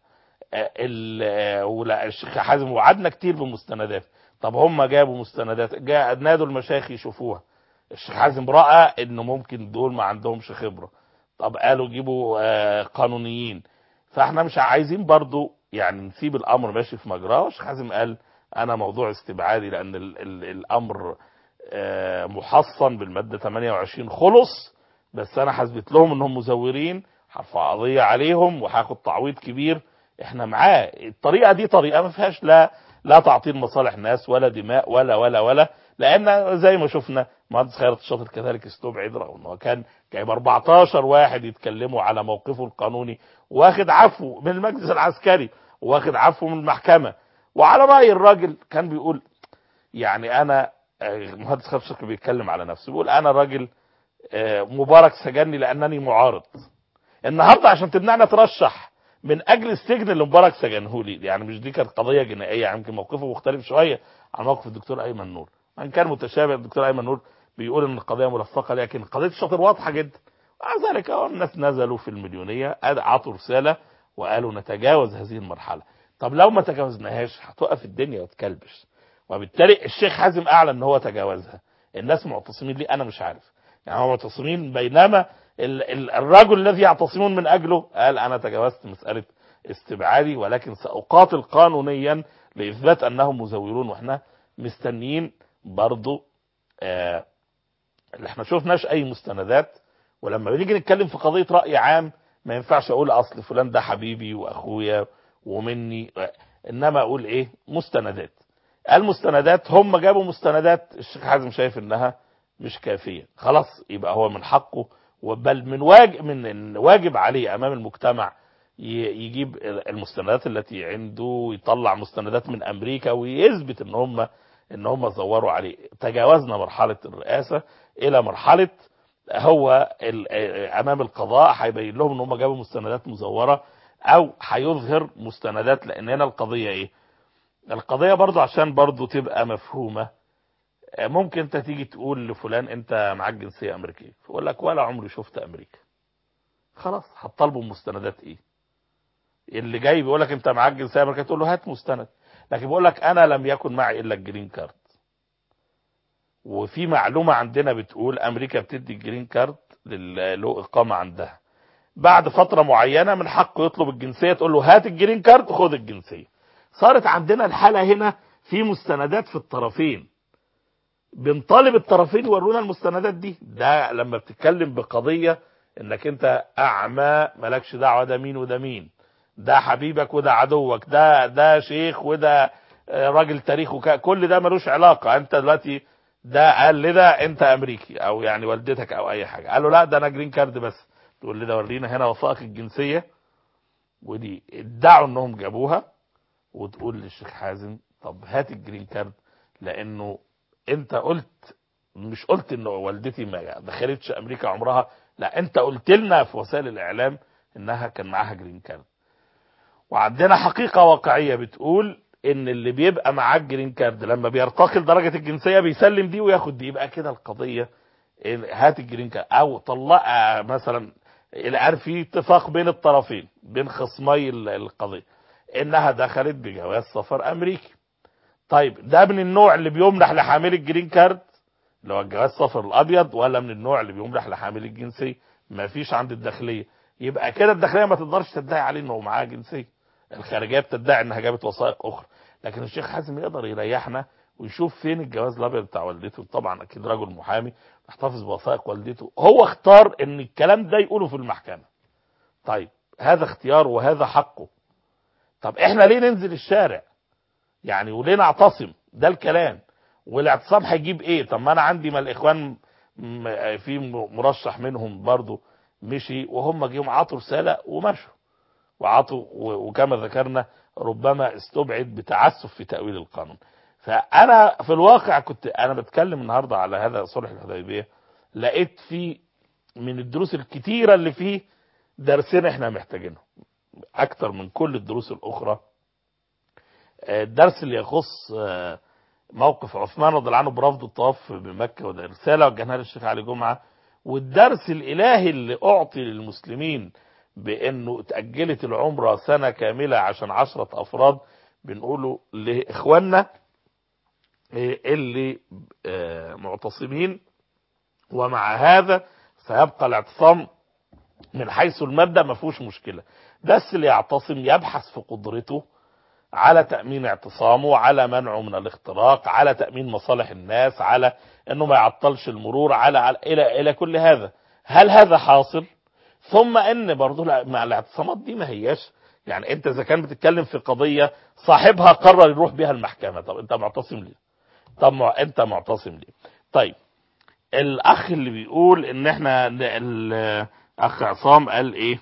الشيخ حازم وعدنا كتير بمستندات طب هم جابوا مستندات جاء نادوا المشايخ يشوفوها الشيخ حازم راى انه ممكن دول ما عندهمش خبره طب قالوا جيبوا قانونيين فاحنا مش عايزين برضو يعني نسيب الامر ماشي في مجراه والشيخ حازم قال انا موضوع استبعادي لان ال ال الامر محصن بالماده 28 خلص بس انا حسبت لهم انهم مزورين هرفع قضيه عليهم وهاخد تعويض كبير احنا معاه الطريقه دي طريقه ما فيهاش لا لا تعطيل مصالح ناس ولا دماء ولا ولا ولا لان زي ما شفنا مهندس خيرت الشاطر كذلك استبعد رغم انه كان جايب 14 واحد يتكلموا على موقفه القانوني واخد عفو من المجلس العسكري واخد عفو من المحكمه وعلى راي الراجل كان بيقول يعني انا مهندس خيرت الشاطر بيتكلم على نفسه بيقول انا راجل مبارك سجني لانني معارض النهارده عشان تمنعنا ترشح من اجل السجن اللي مبارك سجنه لي يعني مش دي كانت قضيه جنائيه يمكن موقفه مختلف شويه عن موقف الدكتور ايمن نور ان كان متشابه الدكتور ايمن نور بيقول ان القضيه ملفقه لكن قضيه الشاطر واضحه جدا مع ذلك الناس نزلوا في المليونيه عطوا رساله وقالوا نتجاوز هذه المرحله طب لو ما تجاوزناهاش هتوقف الدنيا وتكلبش وبالتالي الشيخ حازم اعلن ان هو تجاوزها الناس معتصمين ليه انا مش عارف يعني هم معتصمين بينما ال- ال- الرجل الذي يعتصمون من اجله قال انا تجاوزت مساله استبعادي ولكن ساقاتل قانونيا لاثبات انهم مزورون واحنا مستنيين برضو آه اللي احنا شفناش اي مستندات ولما بنيجي نتكلم في قضيه راي عام ما ينفعش اقول اصل فلان ده حبيبي واخويا ومني انما اقول ايه مستندات المستندات هم جابوا مستندات الشيخ حازم شايف انها مش كافيه خلاص يبقى هو من حقه بل من واجب من واجب عليه امام المجتمع ي- يجيب المستندات التي عنده ويطلع مستندات من امريكا ويثبت ان هم ان هم زوروا عليه تجاوزنا مرحله الرئاسه الى مرحله هو ال- امام القضاء هيبين لهم ان هم جابوا مستندات مزوره او هيظهر مستندات لان هنا القضيه ايه القضيه برضو عشان برضو تبقى مفهومه ممكن انت تيجي تقول لفلان انت معاك جنسيه امريكيه فيقول لك ولا عمري شفت امريكا خلاص هتطالبوا مستندات ايه اللي جاي بيقول لك انت معاك جنسيه امريكيه تقول له هات مستند لكن بيقول لك انا لم يكن معي الا الجرين كارد وفي معلومه عندنا بتقول امريكا بتدي الجرين كارد لل- له اقامه عندها بعد فتره معينه من حقه يطلب الجنسيه تقول له هات الجرين كارد خد الجنسيه صارت عندنا الحاله هنا في مستندات في الطرفين بنطالب الطرفين يورونا المستندات دي ده لما بتتكلم بقضيه انك انت اعمى مالكش دعوه ده مين وده مين ده حبيبك وده عدوك ده ده شيخ وده آه، راجل تاريخ وك... كل ده ملوش علاقه انت دلوقتي ده قال لي ده انت امريكي او يعني والدتك او اي حاجه قال له لا ده انا جرين كارد بس تقول لي ده ورينا هنا وثائق الجنسيه ودي ادعوا انهم جابوها وتقول للشيخ حازم طب هات الجرين كارد لانه انت قلت مش قلت ان والدتي ما دخلتش امريكا عمرها لا انت قلت لنا في وسائل الاعلام انها كان معاها جرين كارد وعندنا حقيقه واقعيه بتقول ان اللي بيبقى معاه جرين كارد لما بيرتقي لدرجه الجنسيه بيسلم دي وياخد دي يبقى كده القضيه ال- هات الجرين كارد او طلق آه، مثلا الان في اتفاق بين الطرفين بين خصمي ال- القضيه انها دخلت بجواز سفر امريكي طيب ده من النوع اللي بيمنح لحامل الجرين كارد اللي هو الجواز السفر الابيض ولا من النوع اللي بيمنح لحامل الجنسيه ما فيش عند الداخليه يبقى كده الداخليه ما تقدرش تدعي عليه انه معاه جنسيه الخارجيه بتدعي انها جابت وثائق اخرى لكن الشيخ حازم يقدر يريحنا ويشوف فين الجواز الابيض بتاع والدته طبعا اكيد رجل محامي يحتفظ بوثائق والدته هو اختار ان الكلام ده يقوله في المحكمه طيب هذا اختياره وهذا حقه طب احنا ليه ننزل الشارع يعني وليه نعتصم ده الكلام والاعتصام هيجيب ايه طب ما انا عندي ما الاخوان م- في م- مرشح منهم برضو مشي وهم جيهم عطوا رساله ومشوا وعطوا و- وكما ذكرنا ربما استبعد بتعسف في تاويل القانون فانا في الواقع كنت انا بتكلم النهارده على هذا صلح الحديبيه لقيت في من الدروس الكتيره اللي فيه درسين احنا محتاجينهم اكتر من كل الدروس الاخرى آه، الدرس اللي يخص آه، موقف عثمان رضي الله عنه برفض الطواف بمكه وده رساله وجهناها للشيخ علي جمعه والدرس الالهي اللي اعطي للمسلمين بانه اتاجلت العمره سنه كامله عشان عشرة افراد بنقوله لاخواننا آه، اللي آه، معتصمين ومع هذا سيبقى الاعتصام من حيث المبدا ما فيهوش مشكله بس اللي يعتصم يبحث في قدرته على تأمين اعتصامه على منعه من الاختراق على تأمين مصالح الناس على انه ما يعطلش المرور على, على الى الى كل هذا هل هذا حاصل ثم ان برضه لا- مع الاعتصامات دي ما هياش يعني انت اذا كان بتتكلم في قضيه صاحبها قرر يروح بيها المحكمه طب انت معتصم ليه طب مع انت معتصم ليه طيب الاخ اللي بيقول ان احنا ن- الاخ عصام قال ايه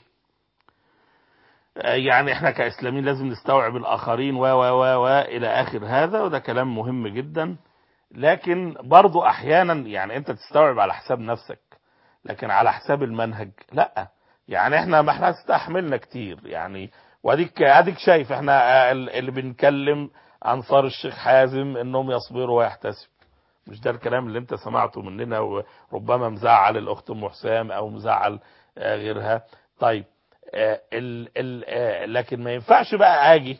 يعني احنا كاسلاميين لازم نستوعب الاخرين و و و و الى اخر هذا وده كلام مهم جدا لكن برضو احيانا يعني انت تستوعب على حساب نفسك لكن على حساب المنهج لا يعني احنا ما احنا استحملنا كتير يعني واديك اديك شايف احنا اللي بنكلم انصار الشيخ حازم انهم يصبروا ويحتسبوا مش ده الكلام اللي انت سمعته مننا وربما مزعل الاخت ام حسام او مزعل آه، غيرها طيب آه، ال ال آه، لكن ما ينفعش بقى اجي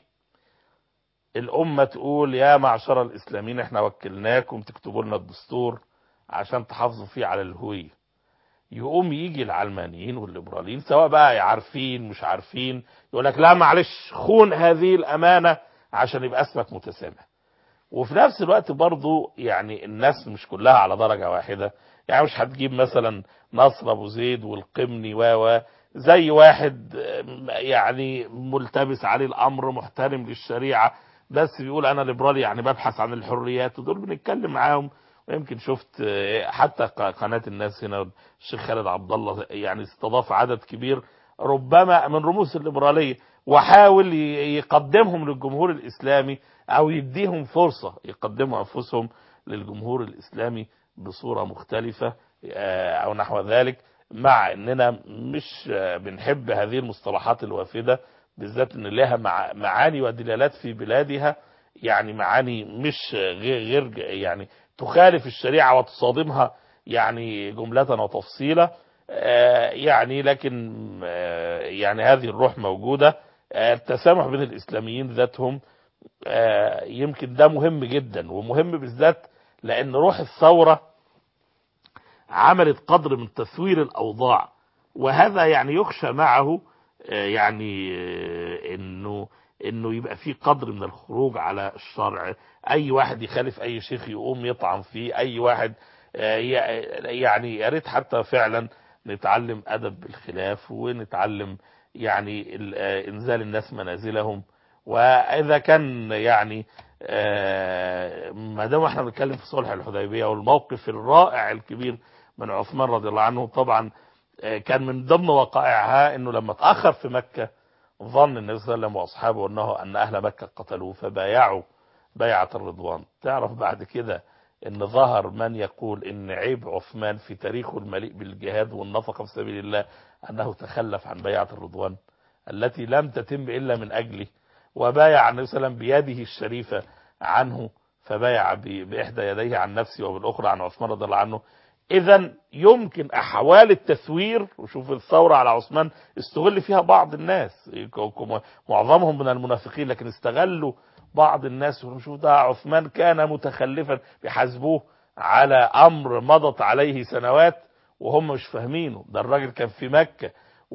الامه تقول يا معشر الاسلاميين احنا وكلناكم تكتبوا لنا الدستور عشان تحافظوا فيه على الهوية يقوم يجي العلمانيين والليبراليين سواء بقى عارفين مش عارفين يقول لك لا معلش خون هذه الأمانة عشان يبقى اسمك متسامح وفي نفس الوقت برضو يعني الناس مش كلها على درجة واحدة يعني مش هتجيب مثلا نصر ابو زيد والقمني و زي واحد يعني ملتبس عليه الامر محترم للشريعة بس بيقول انا ليبرالي يعني ببحث عن الحريات ودول بنتكلم معاهم ويمكن شفت حتى قناة الناس هنا الشيخ خالد عبد الله يعني استضاف عدد كبير ربما من رموز الليبرالية وحاول يقدمهم للجمهور الإسلامي أو يديهم فرصة يقدموا أنفسهم للجمهور الإسلامي بصورة مختلفة أو نحو ذلك مع أننا مش بنحب هذه المصطلحات الوافدة بالذات أن لها معاني ودلالات في بلادها يعني معاني مش غير يعني تخالف الشريعة وتصادمها يعني جملة وتفصيلا يعني لكن يعني هذه الروح موجودة التسامح بين الإسلاميين ذاتهم يمكن ده مهم جدا ومهم بالذات لأن روح الثورة عملت قدر من تثوير الأوضاع وهذا يعني يخشى معه يعني انه انه يبقى في قدر من الخروج على الشرع اي واحد يخالف اي شيخ يقوم يطعن فيه اي واحد يعني يا ريت حتى فعلا نتعلم ادب الخلاف ونتعلم يعني انزال الناس منازلهم واذا كان يعني ما دام احنا بنتكلم في صلح الحديبيه والموقف الرائع الكبير من عثمان رضي الله عنه طبعا كان من ضمن وقائعها انه لما اتاخر في مكه ظن النبي صلى الله عليه وسلم واصحابه انه ان اهل مكه قتلوه فبايعوا بيعه الرضوان تعرف بعد كده ان ظهر من يقول ان عيب عثمان في تاريخه المليء بالجهاد والنفقه في سبيل الله انه تخلف عن بيعه الرضوان التي لم تتم الا من اجله وبايع النبي صلى الله عليه وسلم بيده الشريفه عنه فبايع باحدى يديه عن نفسه وبالاخرى عن عثمان رضي الله عنه اذا يمكن احوال التثوير وشوف الثورة على عثمان استغل فيها بعض الناس معظمهم من المنافقين لكن استغلوا بعض الناس ونشوف ده عثمان كان متخلفا بيحاسبوه على امر مضت عليه سنوات وهم مش فاهمينه ده الراجل كان في مكة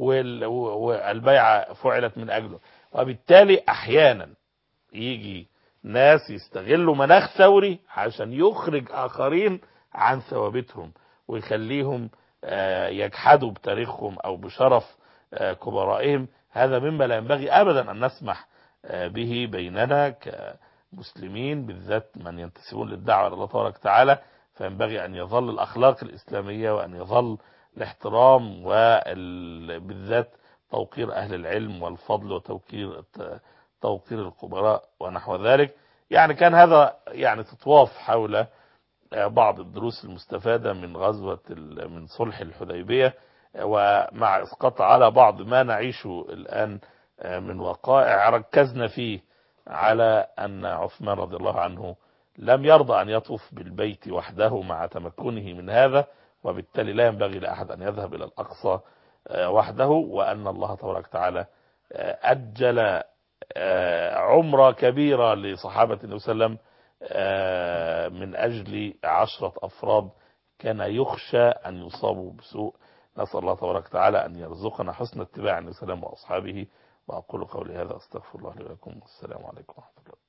والبيعة فعلت من اجله وبالتالي احيانا يجي ناس يستغلوا مناخ ثوري عشان يخرج اخرين عن ثوابتهم ويخليهم يجحدوا بتاريخهم او بشرف كبرائهم هذا مما لا ينبغي ابدا ان نسمح به بيننا كمسلمين بالذات من ينتسبون للدعوة الى الله تبارك وتعالى فينبغي ان يظل الاخلاق الاسلامية وان يظل الاحترام وبالذات توقير اهل العلم والفضل وتوقير توقير الخبراء ونحو ذلك يعني كان هذا يعني تطواف حول بعض الدروس المستفادة من غزوة من صلح الحديبية ومع اسقاط على بعض ما نعيشه الآن من وقائع ركزنا فيه على أن عثمان رضي الله عنه لم يرضى أن يطوف بالبيت وحده مع تمكنه من هذا وبالتالي لا ينبغي لأحد أن يذهب إلى الأقصى وحده وأن الله تبارك وتعالى أجل عمرة كبيرة لصحابة النبي صلى الله عليه وسلم من أجل عشرة أفراد كان يخشى أن يصابوا بسوء نسأل الله تبارك وتعالى أن يرزقنا حسن اتباع النبي صلى الله عليه وسلم وأصحابه وأقول قولي هذا أستغفر الله لي ولكم والسلام عليكم ورحمة الله